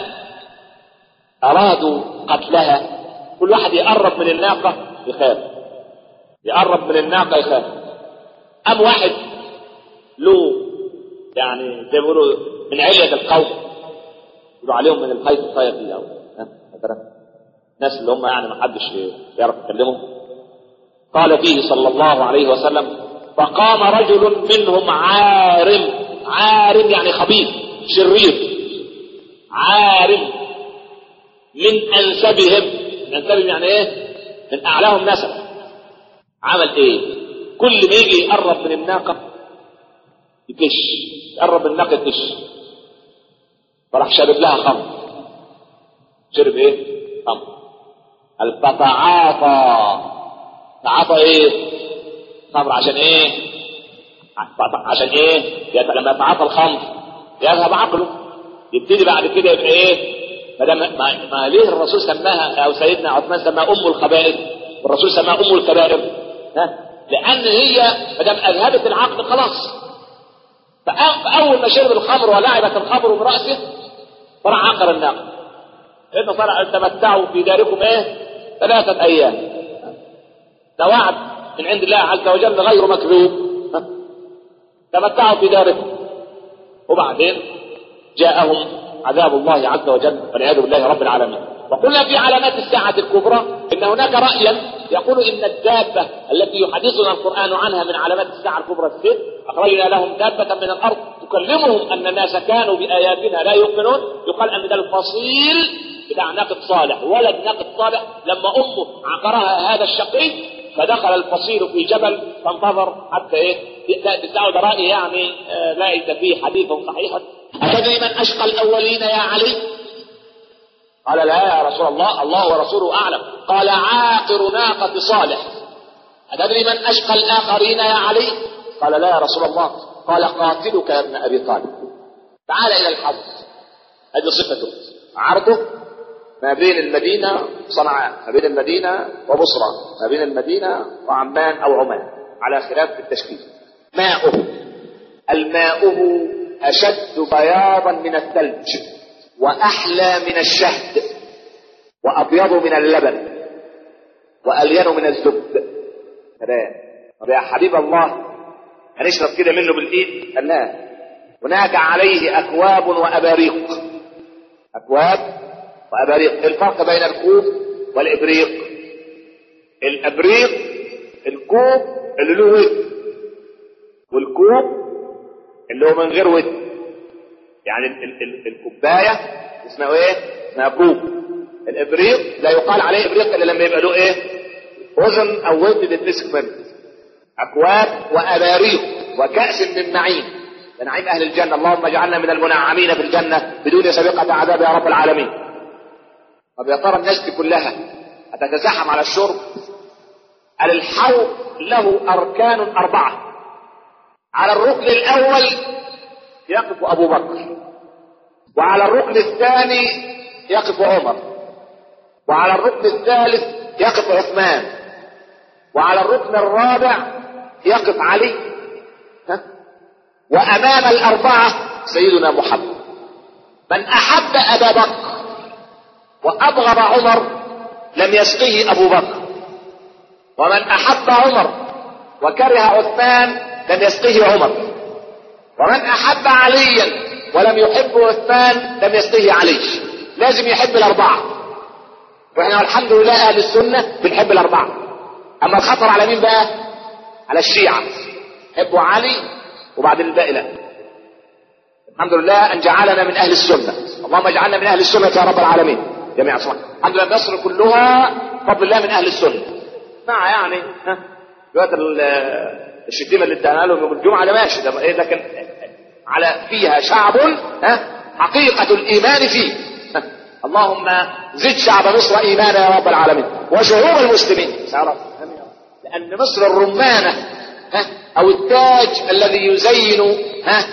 أرادوا قتلها كل واحد يقرب من الناقة يخاف يقرب من الناقة يخاف أم واحد له يعني زي ما بيقولوا من علية القوم يقولوا عليهم من الخيط الطاير دي أو الناس اللي هم يعني ما حدش يعرف يكلمهم قال فيه صلى الله عليه وسلم فقام رجل منهم عارم عارم يعني خبيث شرير عارم من انسبهم من انسبهم يعني ايه من اعلاهم نسب عمل ايه كل ما يجي يقرب من الناقة يكش يقرب من الناقة يكش فراح شرب لها خمر شرب ايه خمر قال فتعاطى تعاطى ايه خمر عشان ايه عشان ايه لما يتعاطى الخمر يذهب عقله يبتدي بعد كده يبقى ايه فده ما, ما, ما ليه الرسول سماها او سيدنا عثمان سماها ام الخبائث والرسول سماها ام الكبائر ها لان هي ما دام اذهبت العقل خلاص فاول ما شرب الخمر ولعبت الخمر من راسه فراح عقر الناقه ان صار تمتعوا في داركم ايه ثلاثه ايام ده وعد من عند الله عز وجل غير مكذوب تمتعوا في داركم وبعدين جاءهم عذاب الله عز وجل والعياذ بالله رب العالمين وقلنا في علامات الساعة الكبرى ان هناك رأيا يقول ان الدابة التي يحدثنا القرآن عنها من علامات الساعة الكبرى الست اخرجنا لهم دابة من الارض تكلمهم ان الناس كانوا بآياتنا لا يؤمنون يقال ان ده الفصيل بتاع ناقة صالح ولد ناقة صالح لما امه عقرها هذا الشقي فدخل الفصيل في جبل فانتظر حتى ايه تسعوا رأي يعني آه ليس فيه حديث صحيح أتدري من أشقى الأولين يا علي قال لا يا رسول الله الله ورسوله أعلم قال عاقر ناقة صالح أتدري من أشقى الآخرين يا علي قال لا يا رسول الله قال قاتلك يا ابن أبي طالب تعال إلى الحرب هذه صفته عرضه ما بين المدينة صنعاء ما بين المدينة وبصرى ما بين المدينة وعمان أو عمان على خلاف في التشكيل ماؤه الماؤه أشد بياضا من الثلج وأحلى من الشهد وأبيض من اللبن وألين من الزبد سلام طب يا حبيب الله هنشرب كده منه بالإيد قال لا هناك عليه أكواب وأباريق أكواب وأباريق الفرق بين الكوب والإبريق الأبريق الكوب اللي له ود والكوب اللي هو من غير ود يعني ال ال ال الكوباية اسمها ايه؟ اسمها كوب الابريق لا يقال عليه ابريق الا لما يبقى له ايه؟ وزن او ود تتمسك منه اكواب واباريق وكأس من معين ده نعيم اهل الجنة اللهم اجعلنا من المنعمين في الجنة بدون سابقة عذاب يا رب العالمين طب يا ترى الناس دي كلها هتتزاحم على الشرب قال الحوض له اركان اربعه على الركن الاول يقف ابو بكر وعلى الركن الثاني يقف عمر وعلى الركن الثالث يقف عثمان وعلى الركن الرابع يقف علي ها؟ وامام الاربعه سيدنا محمد من احب ابا بكر وابغض عمر لم يسقه ابو بكر ومن احب عمر وكره عثمان لم يسقه عمر ومن احب عليا ولم يحب عثمان لم يسقه علي لازم يحب الاربعه واحنا الحمد لله اهل السنه بنحب الاربعه اما الخطر على مين بقى على الشيعه يحبوا علي وبعدين الباقي لا الحمد لله ان جعلنا من اهل السنه اللهم اجعلنا من اهل السنه يا رب العالمين جميعا سبحانه الحمد لله مصر كلها بفضل الله من اهل السنه مع يعني ها دلوقتي الشتيمه اللي اداها لهم يوم الجمعه ده ماشي ده ايه لكن على فيها شعب ها حقيقه الايمان فيه ها اللهم زد شعب مصر ايمانا يا رب العالمين وشعوب المسلمين يا رب لان مصر الرمانه ها او التاج الذي يزين ها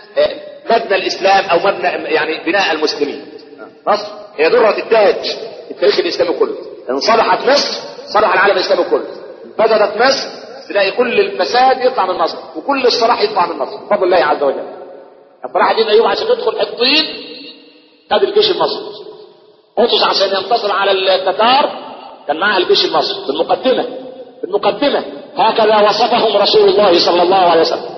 مبنى الاسلام او مبنى يعني بناء المسلمين مصر هي ذره التاج التاريخ الاسلامي كله ان صلحت مصر صلح العالم الاسلامي كله فسدت مصر تلاقي كل الفساد يطلع من مصر وكل الصلاح يطلع من مصر بفضل الله عز وجل صلاح الدين ايوب عشان يدخل حطين خد الجيش المصري قطز عشان ينتصر على التتار كان معاه الجيش المصري في المقدمه في المقدمه هكذا وصفهم رسول الله صلى الله عليه وسلم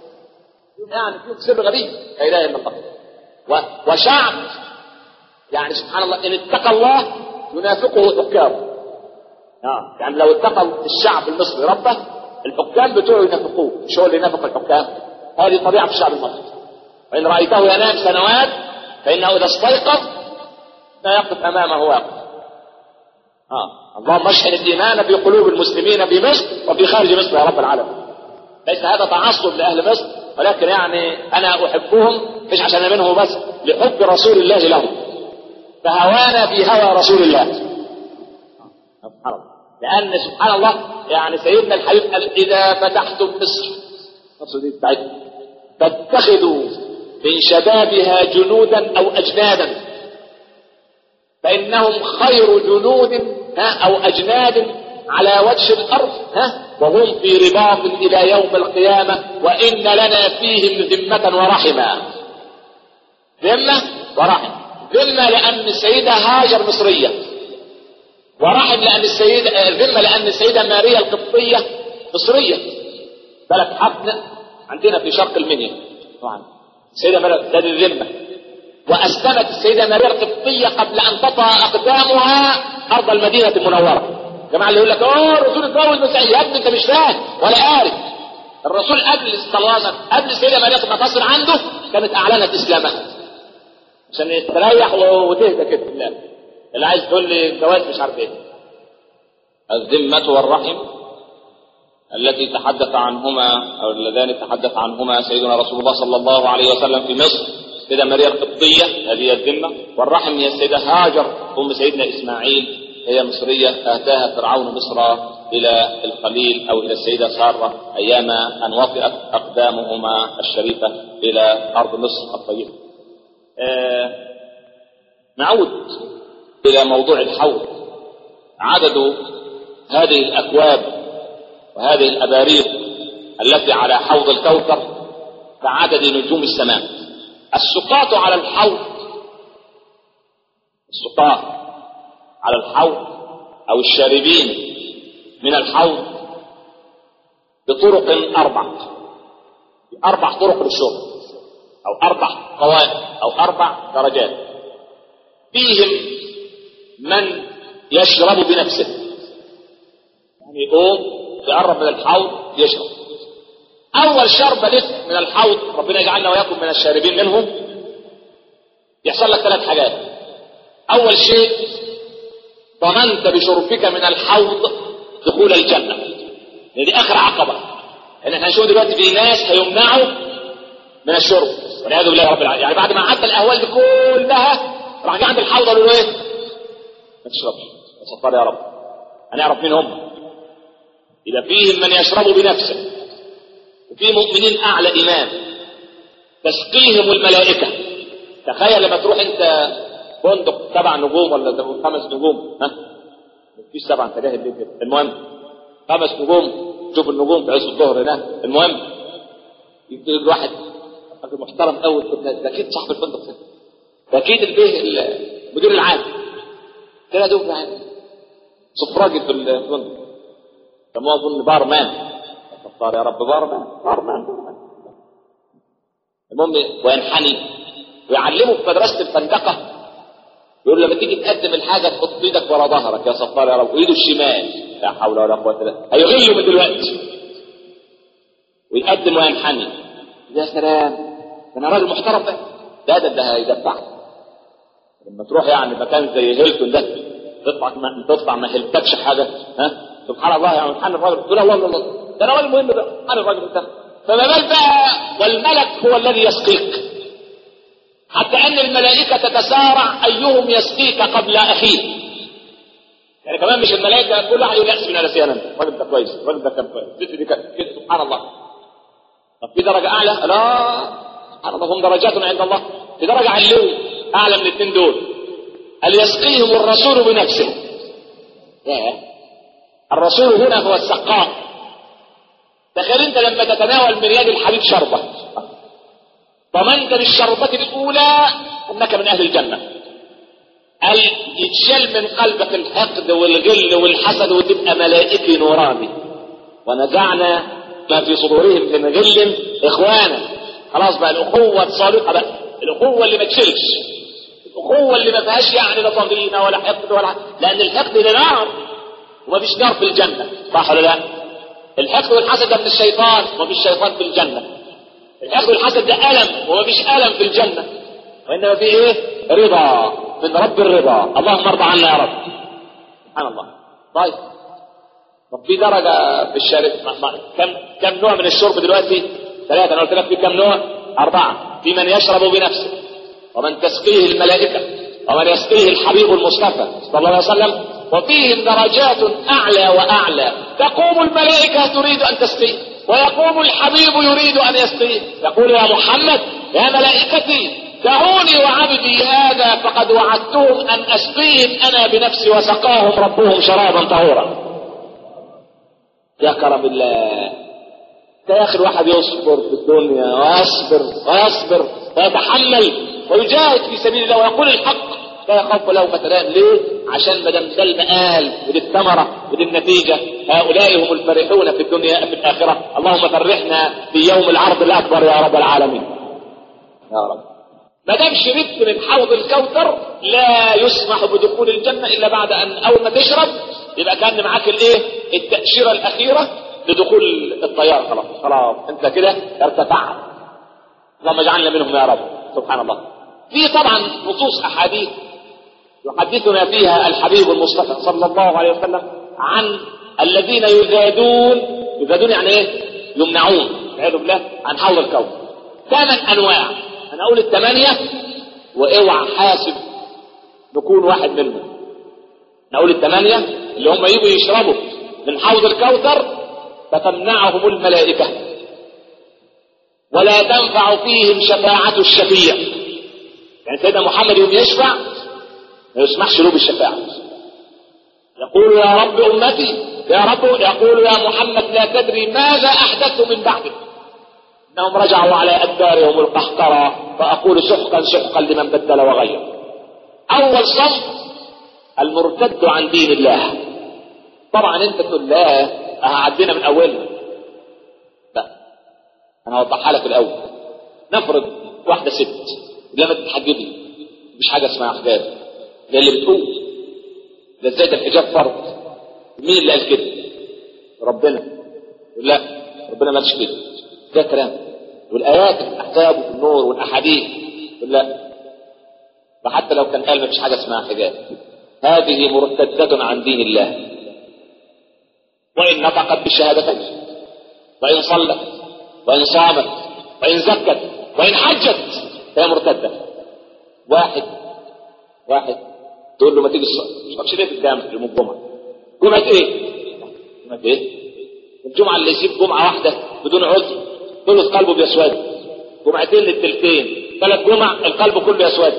يعني في سر غريب لا اله الا الله و- وشعب يعني سبحان الله ان اتقى الله ينافقه حكامه آه. يعني لو اتقى الشعب المصري ربه الحكام بتوعه ينافقوه مش هو اللي ينافق الحكام هذه طبيعه في الشعب المصري وان رايته ينام سنوات فانه اذا استيقظ لا يقف امامه واقف آه. اللهم اشحن الايمان في قلوب المسلمين بمصر وفي خارج مصر يا رب العالمين ليس هذا تعصب لاهل مصر ولكن يعني انا احبهم مش عشان منهم بس لحب رسول الله لهم فهوانا في هوى رسول الله سبحان الله لان سبحان الله يعني سيدنا الحبيب قال اذا فتحتم مصر مصر دي بتاعتنا فاتخذوا من شبابها جنودا او اجنادا فانهم خير جنود ها او اجناد على وجه الارض ها وهم في رباط الى يوم القيامه وان لنا فيهم ذمه ورحما ذمه ورحم ذمه لان السيده هاجر مصريه ورحم لان السيده آه، ذمه لان السيده ماريا القبطيه مصريه بلد حفن عندنا في شرق المنيا طبعا السيده ماريا ده الذمه واسلمت السيده ماريا القبطيه قبل ان تطأ اقدامها ارض المدينه المنوره الجماعه اللي يقول لك اوه الرسول اتجوز مسيحي يا ابني انت مش فاهم ولا عارف الرسول قبل صلى الله عليه وسلم قبل السيده ماريا ما تصل عنده كانت اعلنت اسلامها عشان يستريح و- وتهدى كده بالله اللي عايز تقول لي الجواز مش عارف ايه الذمة والرحم التي تحدث عنهما أو اللذان تحدث عنهما سيدنا رسول الله صلى الله عليه وسلم في مصر السيدة ماريا القبطية هذه هي الذمة والرحم هي السيدة هاجر أم سيدنا إسماعيل هي مصرية أتاها فرعون مصر إلى الخليل أو إلى السيدة سارة أيام أن وطئت أقدامهما الشريفة إلى أرض مصر الطيبة آه نعود إلى موضوع الحوض عدد هذه الأكواب وهذه الأباريق التي على حوض الكوثر كعدد نجوم السماء السقاة على الحوض السقاة على الحوض أو الشاربين من الحوض بطرق أربع أربع طرق للشرب أو أربع قوائم أو أربع درجات فيهم من يشرب بنفسه يعني يقوم يقرب من الحوض يشرب أول شربة لك من الحوض ربنا يجعلنا وياكم من الشاربين منه يحصل لك ثلاث حاجات أول شيء ضمنت بشربك من الحوض دخول الجنة لأن دي آخر عقبة إن احنا هنشوف دلوقتي في ناس هيمنعوا من الشرب والعياذ بالله رب العالمين يعني بعد ما عدى الأهوال دي كلها راح جه عند الحوض قالوا له إيه؟ ما تشربش يا ستار يا رب هنعرف مين هم إذا فيهم من يشرب بنفسه وفي مؤمنين أعلى إيمان تسقيهم الملائكة تخيل لما تروح أنت فندق سبع نجوم ولا خمس نجوم ها مفيش سبعة انت جاهل ليه كده المهم خمس نجوم شوف النجوم في عز الظهر هنا المهم يجي الواحد راجل محترم قوي ده اكيد صاحب الفندق ده ده اكيد البيه المدير العام كده دوب يعني سفراجي في الفندق سموه اظن بارمان صار يا رب بارمان بارمان المهم وينحني ويعلمه في مدرسه الفندقه يقول لما تيجي تقدم الحاجه تحط ايدك ورا ظهرك يا صفار يا رب وايده الشمال لا حول ولا قوه الا بالله هيغله من دلوقتي ويقدم وينحني يا سلام ده انا راجل محترم ده ده ده, ده هيدفعك لما تروح يعني مكان زي هيلتون ده تطلع ما تطلع ما هلتكش حاجه ها سبحان الله يعني سبحان الراجل تقول الله الله الله ده انا راجل مهم ده سبحان الراجل ده فما بال بقى والملك هو الذي يسقيك حتى ان الملائكه تتسارع ايهم يسقيك قبل اخيه يعني كمان مش الملائكه كل واحد يقول يأس من الاسيان انت الراجل ده كويس الراجل ده كان كويس الست دي كانت كده سبحان الله طب في درجه اعلى لا سبحان الله هم درجات عند الله في درجه علوي اعلى من الاثنين دول هل يسقيهم الرسول بنفسه ياه الرسول هنا هو السقاء تخيل انت لما تتناول من يد الحبيب شربه ضمنت بالشربة الأولى أنك من أهل الجنة قال يتشال من قلبك الحقد والغل والحسد وتبقى ملائكي نوراني ونزعنا ما في صدورهم من غل إخوانا خلاص بقى الأخوة الصادقة بقى الأخوة اللي ما تشيلش الأخوة اللي ما فيهاش يعني لا طغينة ولا حقد ولا لأن الحقد ده نار وما فيش نار في الجنة صح ولا لا؟ الحقد والحسد ده من الشيطان وما فيش شيطان في الجنة الحقد والحسد ده ألم وما فيش ألم في الجنة وإنما في إيه؟ رضا من رب الرضا اللهم ارضى عنا يا رب سبحان الله طيب طب في درجة في الشارع كم كم نوع من الشرب دلوقتي؟ ثلاثة أنا قلت لك في كم نوع؟ أربعة في من يشرب بنفسه ومن تسقيه الملائكة ومن يسقيه الحبيب المصطفى صلى الله عليه وسلم وفيهم درجات أعلى وأعلى تقوم الملائكة تريد أن تسقيه ويقوم الحبيب يريد أن يسقيه يقول يا محمد يا ملائكتي دعوني وعبدي هذا فقد وعدتهم أن أسقيهم أنا بنفسي وسقاهم ربهم شرابا طهورا يا كرم الله يا أخي الواحد يصبر في الدنيا ويصبر ويصبر ويتحمل ويجاهد في سبيل الله ويقول الحق لا يخاف لومة لائم ليه؟ عشان ما دام ده المآل ودي الثمرة ودي النتيجة هؤلاء هم الفرحون في الدنيا في الآخرة اللهم فرحنا في يوم العرض الأكبر يا رب العالمين يا رب ما دام شربت من حوض الكوثر لا يسمح بدخول الجنة إلا بعد أن أول ما تشرب يبقى كان معاك الإيه؟ التأشيرة الأخيرة لدخول الطيار خلاص خلاص أنت كده ارتفعت اللهم اجعلنا منهم يا رب سبحان الله في طبعا نصوص أحاديث يحدثنا فيها الحبيب المصطفى صلى الله عليه وسلم عن الذين يزادون يزادون يعني ايه؟ يمنعون والعياذ بالله عن حول الكون ثمان انواع انا اقول الثمانيه واوعى حاسب نكون واحد منهم انا اقول الثمانيه اللي هم يجوا يشربوا من حوض الكوثر فتمنعهم الملائكه ولا تنفع فيهم شفاعه الشفيع يعني سيدنا محمد يوم يشفع ما يسمحش له بالشفاعة يقول يا رب أمتي يا رب يقول يا محمد لا تدري ماذا أحدثت من بعدك انهم رجعوا على ادبارهم القهقرة فاقول سحقا سحقا لمن بدل وغير اول صف المرتد عن دين الله طبعا انت تقول لا هعدينا من اولها لا انا هوضحها لك الاول نفرض واحده ست لما تتحجبي مش حاجه اسمها حجاب ده اللي بتقول ده ازاي ده الحجاب فرض مين اللي قال كده ربنا لا ربنا ما قالش كده ده كلام والايات الاحزاب والنور والاحاديث لا فحتى لو كان قال ما فيش حاجه اسمها حجاب هذه مرتده عن دين الله وان نطقت بالشهادتين وان صلت وان صامت وان زكت وان حجت فهي مرتده واحد واحد تقول له ما تيجي الصلاه مش ليه في الجامع يوم الجمعه جمعه ايه؟ جمعه ايه؟ الجمعه اللي يسيب جمعه واحده بدون عذر ثلث قلبه بيسود جمعتين للتلتين ثلاث جمع القلب كله يسود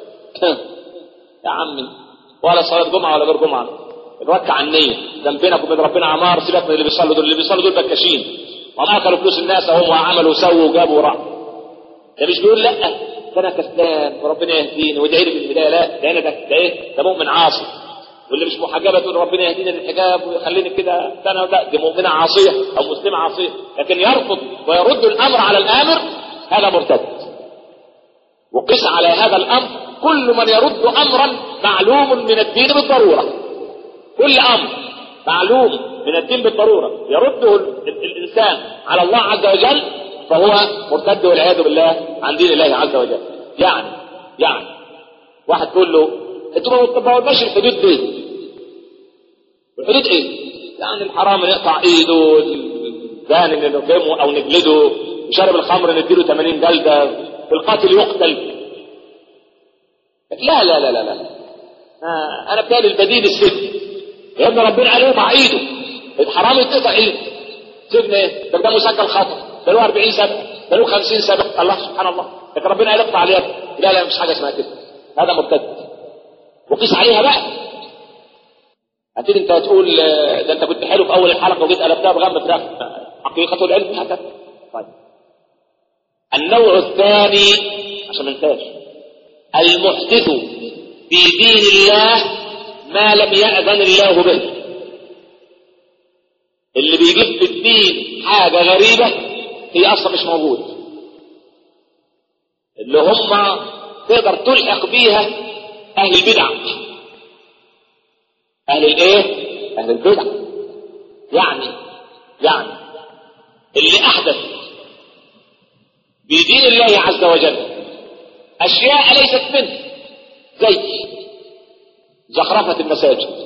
يا عمي ولا صلاه جمعه ولا غير جمعه الركع النية ده بينك وبين ربنا عمار سيبك من اللي بيصلوا دول اللي بيصلوا دول بكاشين وما اكلوا فلوس الناس اهم وعملوا وسووا وجابوا وراحوا ده مش بيقول لا ده انا كسلان وربنا يهديني وادعي لي بالهدايه لا ده انا ده ده ايه ده مؤمن عاصي واللي مش محجبه تقول ربنا يهديني للحجاب ويخليني كده ده انا لا دي مؤمنه عاصيه او مسلمه عاصيه لكن يرفض ويرد الامر على الامر هذا مرتد وقس على هذا الامر كل من يرد امرا معلوم من الدين بالضروره كل امر معلوم من الدين بالضروره يرده ال- ال- الانسان على الله عز وجل فهو مرتد والعياذ بالله عن دين الله عز وجل يعني يعني واحد تقول له انتوا ما بتطبقوش الحدود دي الحدود ايه؟ يعني الحرام نقطع ايده الزاني نرجمه او نجلده وشارب الخمر نديله 80 جلده القاتل يقتل لا لا لا لا لا آه انا بتالي البديل السجن يا ابن ربنا قال يقطع ايده الحرام يتقطع ايده سجن ايه؟ ده ده مسجل خطر ده له 40 سنه ده له 50 سنه الله سبحان الله لكن ربنا قال يقطع عليه لا لا مش حاجه اسمها كده هذا مرتد وقيس عليها بقى هتيجي انت تقول آه، ده انت كنت حلو في اول الحلقه وجيت قلبتها بغم فراخ حقيقه العلم هكذا طيب النوع الثاني عشان ما ننساش المحدث في دين الله ما لم يأذن الله به اللي بيجيب في الدين حاجة غريبة هي أصلا مش موجودة اللي هم تقدر تلحق بيها أهل البدع أهل الإيه؟ أهل البدع يعني يعني اللي أحدث بدين الله عز وجل أشياء ليست منه زي زخرفة المساجد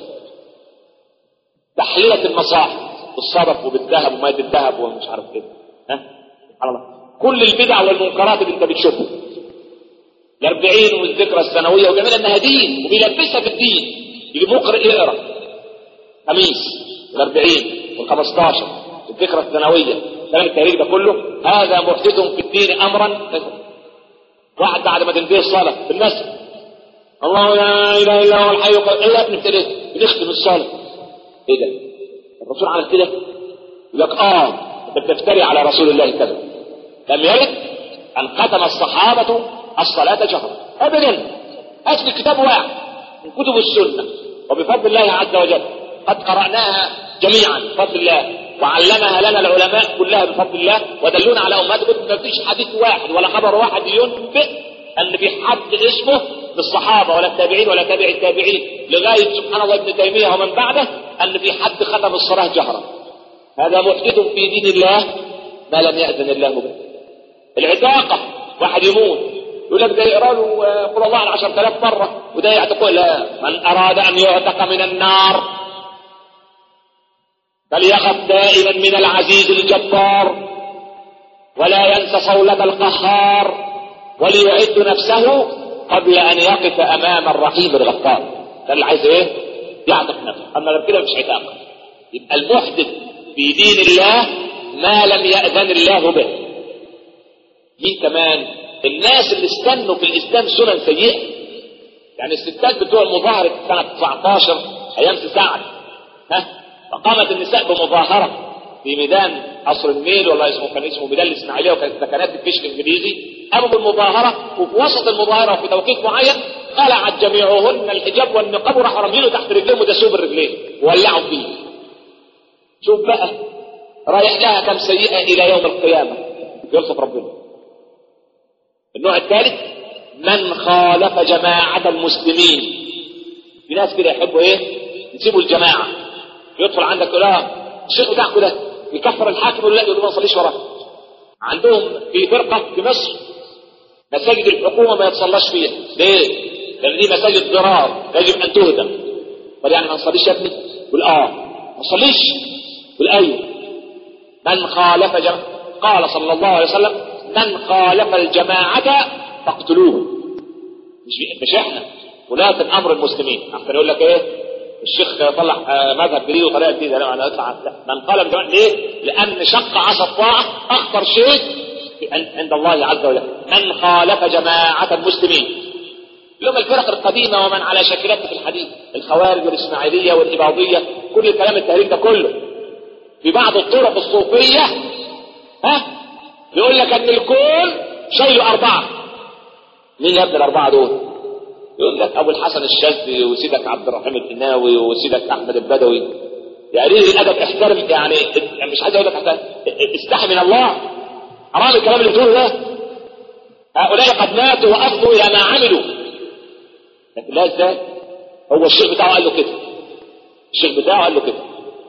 تحلية المصاحف بالصدف وبالذهب ومادة الذهب ومش عارف كده ها سبحان الله كل البدع والمنكرات اللي انت بتشوفها الأربعين والذكرى السنوية وجميل انها دين وبيلبسها في الدين يجي مقرئ يقرا خميس الأربعين والخمستاشر الذكرى السنوية كلام التاريخ ده كله هذا محدث في الدين أمرا واحد بعد ما تنتهي الصلاة في المسجد الله لا اله الا هو الحي القيوم ايه يا ابني بتقول بنختم الصلاه ايه ده الرسول عمل كده يقول لك اه انت بتفتري على رسول الله كذا لم يرد ان ختم الصحابه الصلاه جهرا ابدا هات لي كتاب واحد من كتب السنه وبفضل الله عز وجل قد قراناها جميعا بفضل الله وعلمها لنا العلماء كلها بفضل الله ودلونا على امهاتكم ما فيش حديث واحد ولا خبر واحد ينبئ ان في حد اسمه بالصحابه ولا التابعين ولا تابع التابعين لغايه سبحان الله ابن تيميه ومن بعده ان في حد ختم الصلاه جهرا هذا محدث في دين الله ما لم ياذن الله به العتاقه واحد يموت يقول لك ده يقرا له آه، قل الله على 10000 مره وده يعتق لا من اراد ان يعتق من النار فليخف دائما من العزيز الجبار ولا ينس صولة القهار وليعد نفسه قبل ان يقف امام الرحيم الغفار ده اللي عايز ايه يعتق نفسه اما غير كده مش هيتعتق يبقى المحدث في دين الله ما لم يأذن الله به مين كمان الناس اللي استنوا في الاسلام سنن سيئه يعني الستات بتوع المظاهره سنه 19 ايام سعد ها فقامت النساء بمظاهره في ميدان قصر النيل والله اسمه كان اسمه ميدان الاسماعيليه وكانت سكنات الكشف الانجليزي قاموا بالمظاهره وفي وسط المظاهره وفي توقيت معين خلعت جميعهن الحجاب والنقاب وراحوا رامينه تحت رجليهم ودسوه بالرجلين وولعوا فيه شوف بقى رايح لها كم سيئه الى يوم القيامه يوصف ربنا النوع الثالث من خالف جماعه المسلمين في ناس كده يحبوا ايه يسيبوا الجماعه يدخل عندك يقول لها الشيخ بتاعكم ده يكفر الحاكم ولا لا يقول له ما تصليش وراه عندهم في فرقه في مصر مساجد الحكومه ما يتصلاش فيها ليه؟ لان دي مساجد ضرار يجب ان تهدم طب يعني ما نصليش يا ابني؟ يقول اه ما نصليش يقول ايوه من خالف جماعة قال صلى الله عليه وسلم من خالف الجماعة فاقتلوه مش مش احنا ولاة الامر المسلمين عشان يقول لك ايه الشيخ يطلع آه، مذهب جديد وطريقه جديده لا انا اطلع من قال الجماعة ليه؟ لان شق عصا الطاعه اخطر شيء في- عند الله عز وجل من خالف جماعة المسلمين لهم الفرق القديمة ومن على شكلته في الحديث الخوارج والإسماعيلية والإباضية كل الكلام التهريج ده كله في بعض الطرق الصوفية ها يقول لك ان الكون شيل اربعة مين يا ابن الاربعة دول يقول لك ابو الحسن الشاذلي وسيدك عبد الرحيم القناوي وسيدك احمد البدوي يا قليل الادب احترم يعني مش عايز اقول لك حتى استحي من الله حرام الكلام اللي بتقوله ده هؤلاء قد ماتوا وافضوا الى ما عملوا لكن لا ازاي هو الشيخ بتاعه قال له كده الشيخ بتاعه قال له كده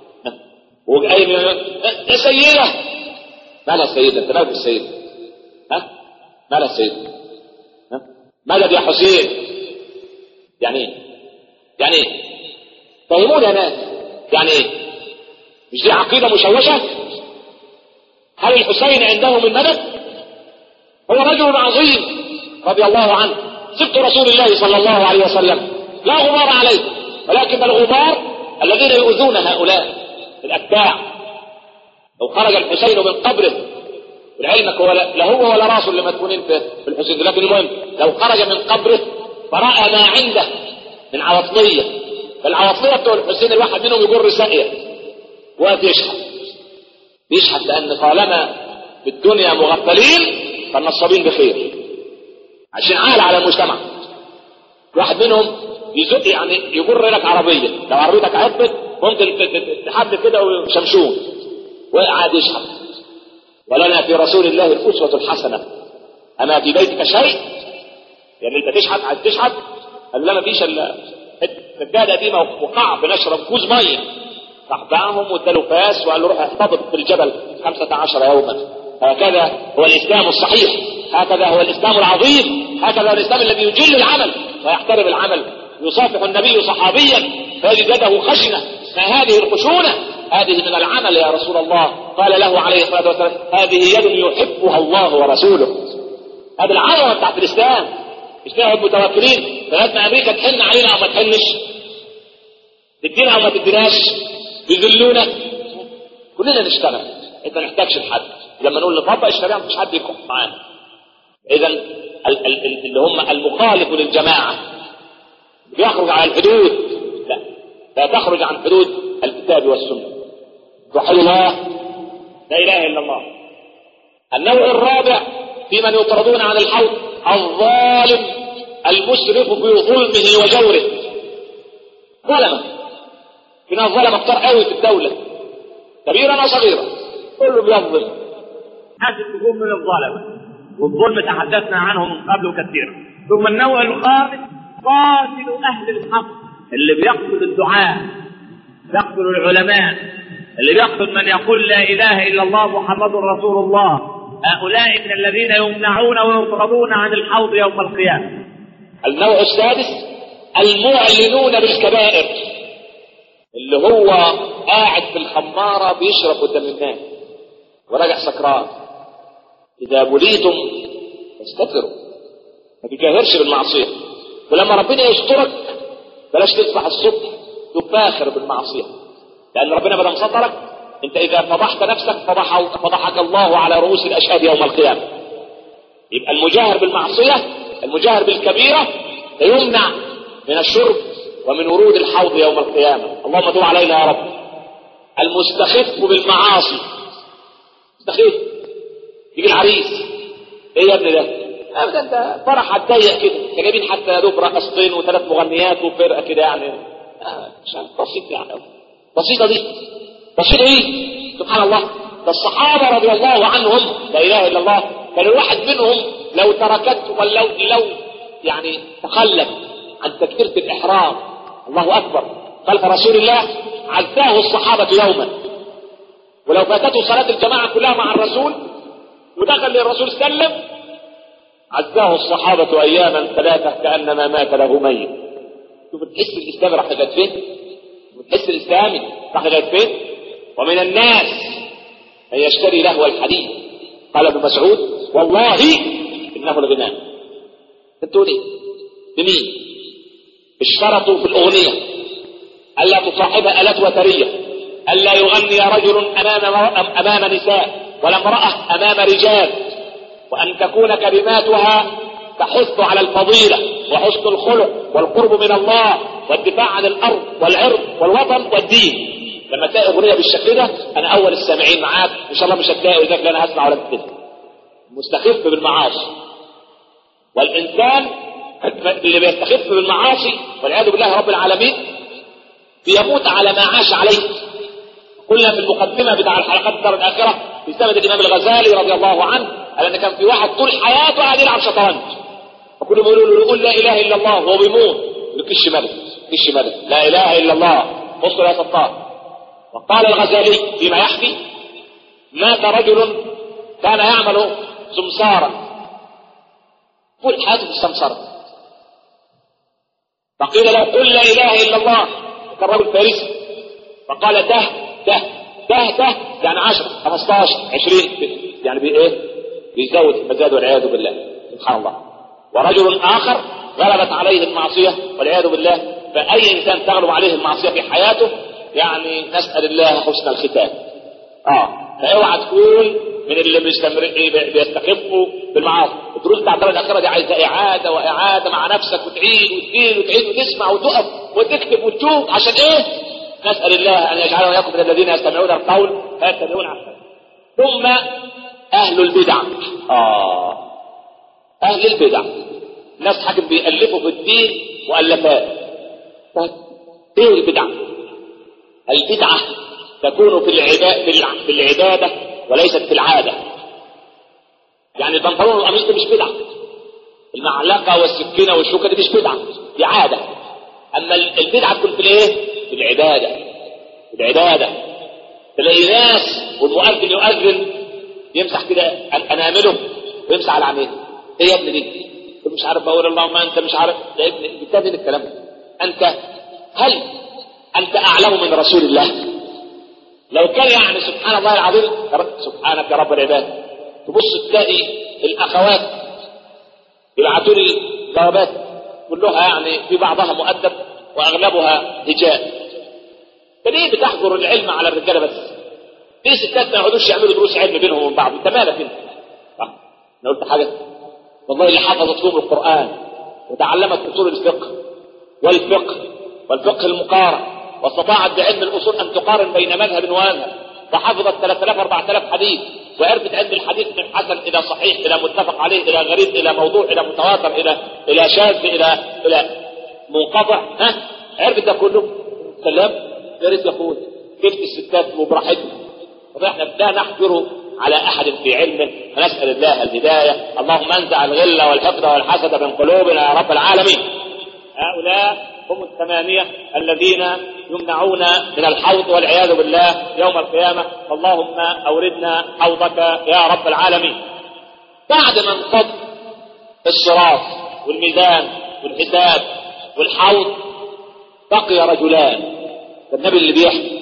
وقايم يا سيدة مالها السيدة انت مالك السيدة ها مالها السيدة ها مالك يا حسين يعني ايه يعني ايه فهموني يا ناس يعني ايه مش دي عقيدة مشوشة هل الحسين عنده من مدد هو رجل عظيم رضي الله عنه سبت رسول الله صلى الله عليه وسلم لا غبار عليه ولكن الغبار الذين يؤذون هؤلاء الأتباع لو خرج الحسين من قبره لعلمك هو لا لا هو ولا راسه اللي مدفونين في في الحسين لكن المهم لو خرج من قبره فرأى ما عنده من عواطلية فالعواطلية بتوع الحسين الواحد منهم يجر ساقية وقت يشحت بيشحت لأن طالما في الدنيا مغفلين فالنصابين بخير عشان عال على المجتمع واحد منهم يزق يعني يجر لك عربية لو عربيتك عطلت ممكن ت- ت- تحد كده وشمشون وقعد يشحت ولنا في رسول الله الأسوة الحسنة أما في بيتك شيء يعني أنت تشحت عايز تشحت قال لا ما فيش الا السجادة دي وقع بنشرب كوز مية راح باعهم واداله فاس وقال له روح احتضر في الجبل خمسة عشر يوما هكذا هو الإسلام الصحيح هكذا هو الإسلام العظيم هكذا هو الإسلام الذي يجل العمل ويحترم العمل يصافح النبي صحابيا فيجد يده خشنة ما هذه الخشونة هذه من العمل يا رسول الله قال له عليه الصلاة والسلام هذه يد يحبها الله ورسوله هذا العظمة بتاعت الإسلام مش نقعد متوكلين لغاية ما أمريكا تحن علينا أو ما تحنش تدينا أو ما تديناش يذلونا كلنا نشتغل انت ما نحتاجش لحد لما نقول نطبق الشريعه مفيش حد يكون معانا اذا ال- ال- ال- اللي هم المخالف للجماعه بيخرج عن الحدود لا لا تخرج عن حدود الكتاب والسنه توحد الله لا اله الا الله النوع الرابع في من يطردون عن الحوض الظالم المسرف في ظلمه وجوره ظلمه في ناس ظلمه كتار قوي في الدوله كبيرا وصغيرا كله بيظلم هذه تكون من الظلمة والظلم تحدثنا عنه من قبل كثيرا ثم النوع الخامس قاتل أهل الحق اللي بيقتل الدعاة بيقتل العلماء اللي بيقتل من يقول لا إله إلا الله محمد رسول الله هؤلاء من الذين يمنعون ويطردون عن الحوض يوم القيامة النوع السادس المعلنون بالكبائر اللي هو قاعد في الخمارة بيشرب قدام الناس وراجع سكران إذا بليتم فاستتروا ما تجاهرش بالمعصية ولما ربنا يسترك بلاش تصبح الصبح تفاخر بالمعصية لأن ربنا بدل سترك أنت إذا فضحت نفسك فضح فضحك الله على رؤوس الأشهاد يوم القيامة يبقى المجاهر بالمعصية المجاهر بالكبيرة يمنع من الشرب ومن ورود الحوض يوم القيامة اللهم تب علينا يا رب المستخف بالمعاصي مستخف يجي العريس ايه يا ابني ده؟ ابدا ده فرح هتضيق كده ده جايبين حتى يا دوب رقصتين وثلاث مغنيات وفرقه كده يعني آه مش عارف بسيط يعني بسيطه دي بسيطه ايه؟ سبحان الله ده الصحابه رضي الله عنهم لا اله الا الله كان الواحد منهم لو تركته ولو لو يعني تخلف عن تكبيره الاحرام الله اكبر خلف رسول الله عزاه الصحابه يوما ولو فاتته صلاه الجماعه كلها مع الرسول ودخل للرسول سلم عزاه الصحابة أياما ثلاثة كأنما مات له ميت شوف تحس الإسلام راح لغاية فين وتحس الإسلامي راح لغاية فين ومن الناس من يشتري لهو الحديث قال ابن مسعود والله إنه لغناء انتوا ليه لمين اشترطوا في الأغنية ألا تصاحب آلات وترية ألا يغني رجل أمام أمام نساء ولا امرأة أمام رجال وأن تكون كلماتها تحث على الفضيلة وحسن الخلق والقرب من الله والدفاع عن الأرض والعرض والوطن والدين لما تلاقي أغنية بالشكل ده أنا أول السامعين معاك إن شاء الله مش هتلاقي ولذلك لا أنا هسمع ولا تسمع مستخف بالمعاصي والإنسان اللي بيستخف بالمعاصي والعياذ بالله رب العالمين بيموت على ما عاش عليه قلنا في المقدمة بتاع الحلقات الدار الآخرة في سنة الإمام الغزالي رضي الله عنه قال ان كان في واحد طول حياته قاعد يلعب شطرنج فكل ما يقولوا له قول لا اله الا الله وهو بيموت يقول كش ملك كش ملك لا اله الا الله بصوا يا سطار وقال الغزالي فيما يحكي مات رجل كان يعمل سمسارا طول حياته في السمسرة فقيل له قل لا اله الا الله كان رجل فارسي فقال ده ده ده ده يعني 10 15 20 يعني بايه؟ بيزود المزاد والعياذ بالله سبحان الله ورجل اخر غلبت عليه المعصيه والعياذ بالله فاي انسان تغلب عليه المعصيه في حياته يعني نسال الله حسن الختام اه فاوعى تكون من اللي مستمر بيستخفوا بالمعاصي الدروس بتاع الدرجه الاخيره دي عايزه اعاده واعاده مع نفسك وتعيد وتعيد وتعيد وتسمع وتقف وتكتب وتشوف عشان ايه؟ نسال الله ان يجعلنا واياكم من الذين يستمعون القول فيتبعون احسنه ثم أهل البدع آه أهل البدع ناس حاجة بيألفوا في الدين مؤلفات طيب إيه البدع؟ البدعة تكون في العبادة في العبادة وليست في العادة يعني البنطلون والقميص ده مش بدعة المعلقة والسكينة والشوكة دي مش بدعة دي عادة أما البدعة تكون في الإيه؟ في العبادة في العبادة تلاقي ناس والمؤذن يؤذن يمسح كده انامله ويمسح على عينيه ايه يا ابني دي مش عارف بقول اللهم انت مش عارف يا ابني بتعمل الكلام ده انت هل انت اعلم من رسول الله لو كان يعني سبحان الله العظيم سبحانك يا رب العباد تبص تلاقي الاخوات يبعتوا لي جوابات كلها يعني في بعضها مؤدب واغلبها هجاء فليه بتحجر العلم على الرجاله بس؟ ليه ستات ما يقعدوش يعملوا دروس علم بينهم وبين بعض؟ انت مالك انت؟ صح؟ انا قلت حاجه؟ والله اللي حفظت لهم القران وتعلمت اصول الفقه والفقه والفقه المقارن واستطاعت بعلم الاصول ان تقارن بين مذهب ومذهب وحفظت 3000 4000 حديث وعرفت علم الحديث من حسن الى صحيح الى متفق عليه الى غريب الى موضوع الى متواتر الى الى شاذ الى الى منقطع ها عرفت ده كله سلام يا ريت يا اخوي كيف الستات وبراحتهم طب احنا لا نحجر على احد في علمه فنسال الله الهدايه اللهم انزع الغل والحقد والحسد من قلوبنا يا رب العالمين هؤلاء هم الثمانيه الذين يمنعون من الحوض والعياذ بالله يوم القيامه اللهم اوردنا حوضك يا رب العالمين بعد ما انقض الصراط والميزان والحساب والحوض بقي رجلان النبي اللي بيحكي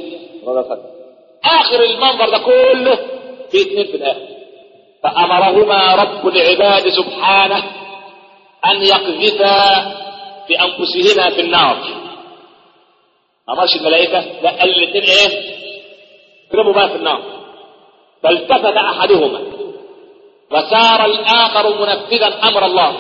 اخر المنظر ده كله في اثنين في الاخر فامرهما رب العباد سبحانه ان يقذفا بانفسهما في النار ما امرش الملائكه لا قال الاثنين ايه اضربوا بقى في النار فالتفت احدهما وسار الاخر منفذا امر الله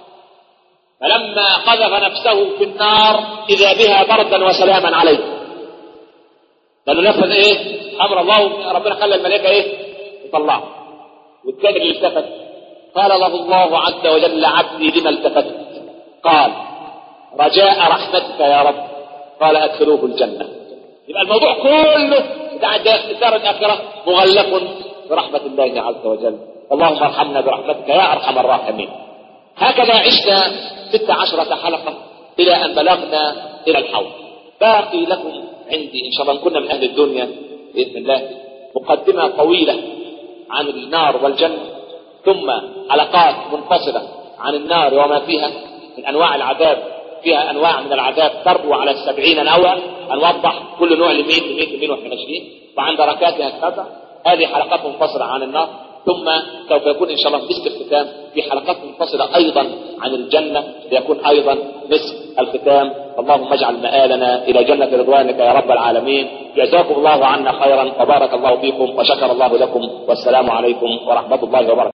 فلما قذف نفسه في النار اذا بها بردا وسلاما عليه لانه نفذ ايه امر الله ربنا خلى الملائكه ايه يطلعه والثاني اللي التفت قال له الله عز وجل عبدي لما التفت قال رجاء رحمتك يا رب قال ادخلوه الجنه يبقى الموضوع كله بتاع دار الاخره مغلق برحمه الله عز وجل اللهم ارحمنا برحمتك يا ارحم الراحمين هكذا عشنا ست عشرة حلقة إلى أن بلغنا إلى الحوض باقي لكم عندي إن شاء الله إن كنا من أهل الدنيا بإذن الله مقدمة طويلة عن النار والجنة ثم حلقات منفصلة عن النار وما فيها من أنواع العذاب فيها أنواع من العذاب تربو على السبعين نوع هنوضح كل نوع لمين لمين لمين واحنا ماشيين وعن دركاتها كذا هذه حلقات منفصلة عن النار ثم سوف يكون ان شاء الله مسك الختام في حلقات منفصله ايضا عن الجنه ليكون ايضا مسك الختام اللهم اجعل مآلنا الى جنه رضوانك يا رب العالمين جزاكم الله عنا خيرا وبارك الله فيكم وشكر الله لكم والسلام عليكم ورحمه الله وبركاته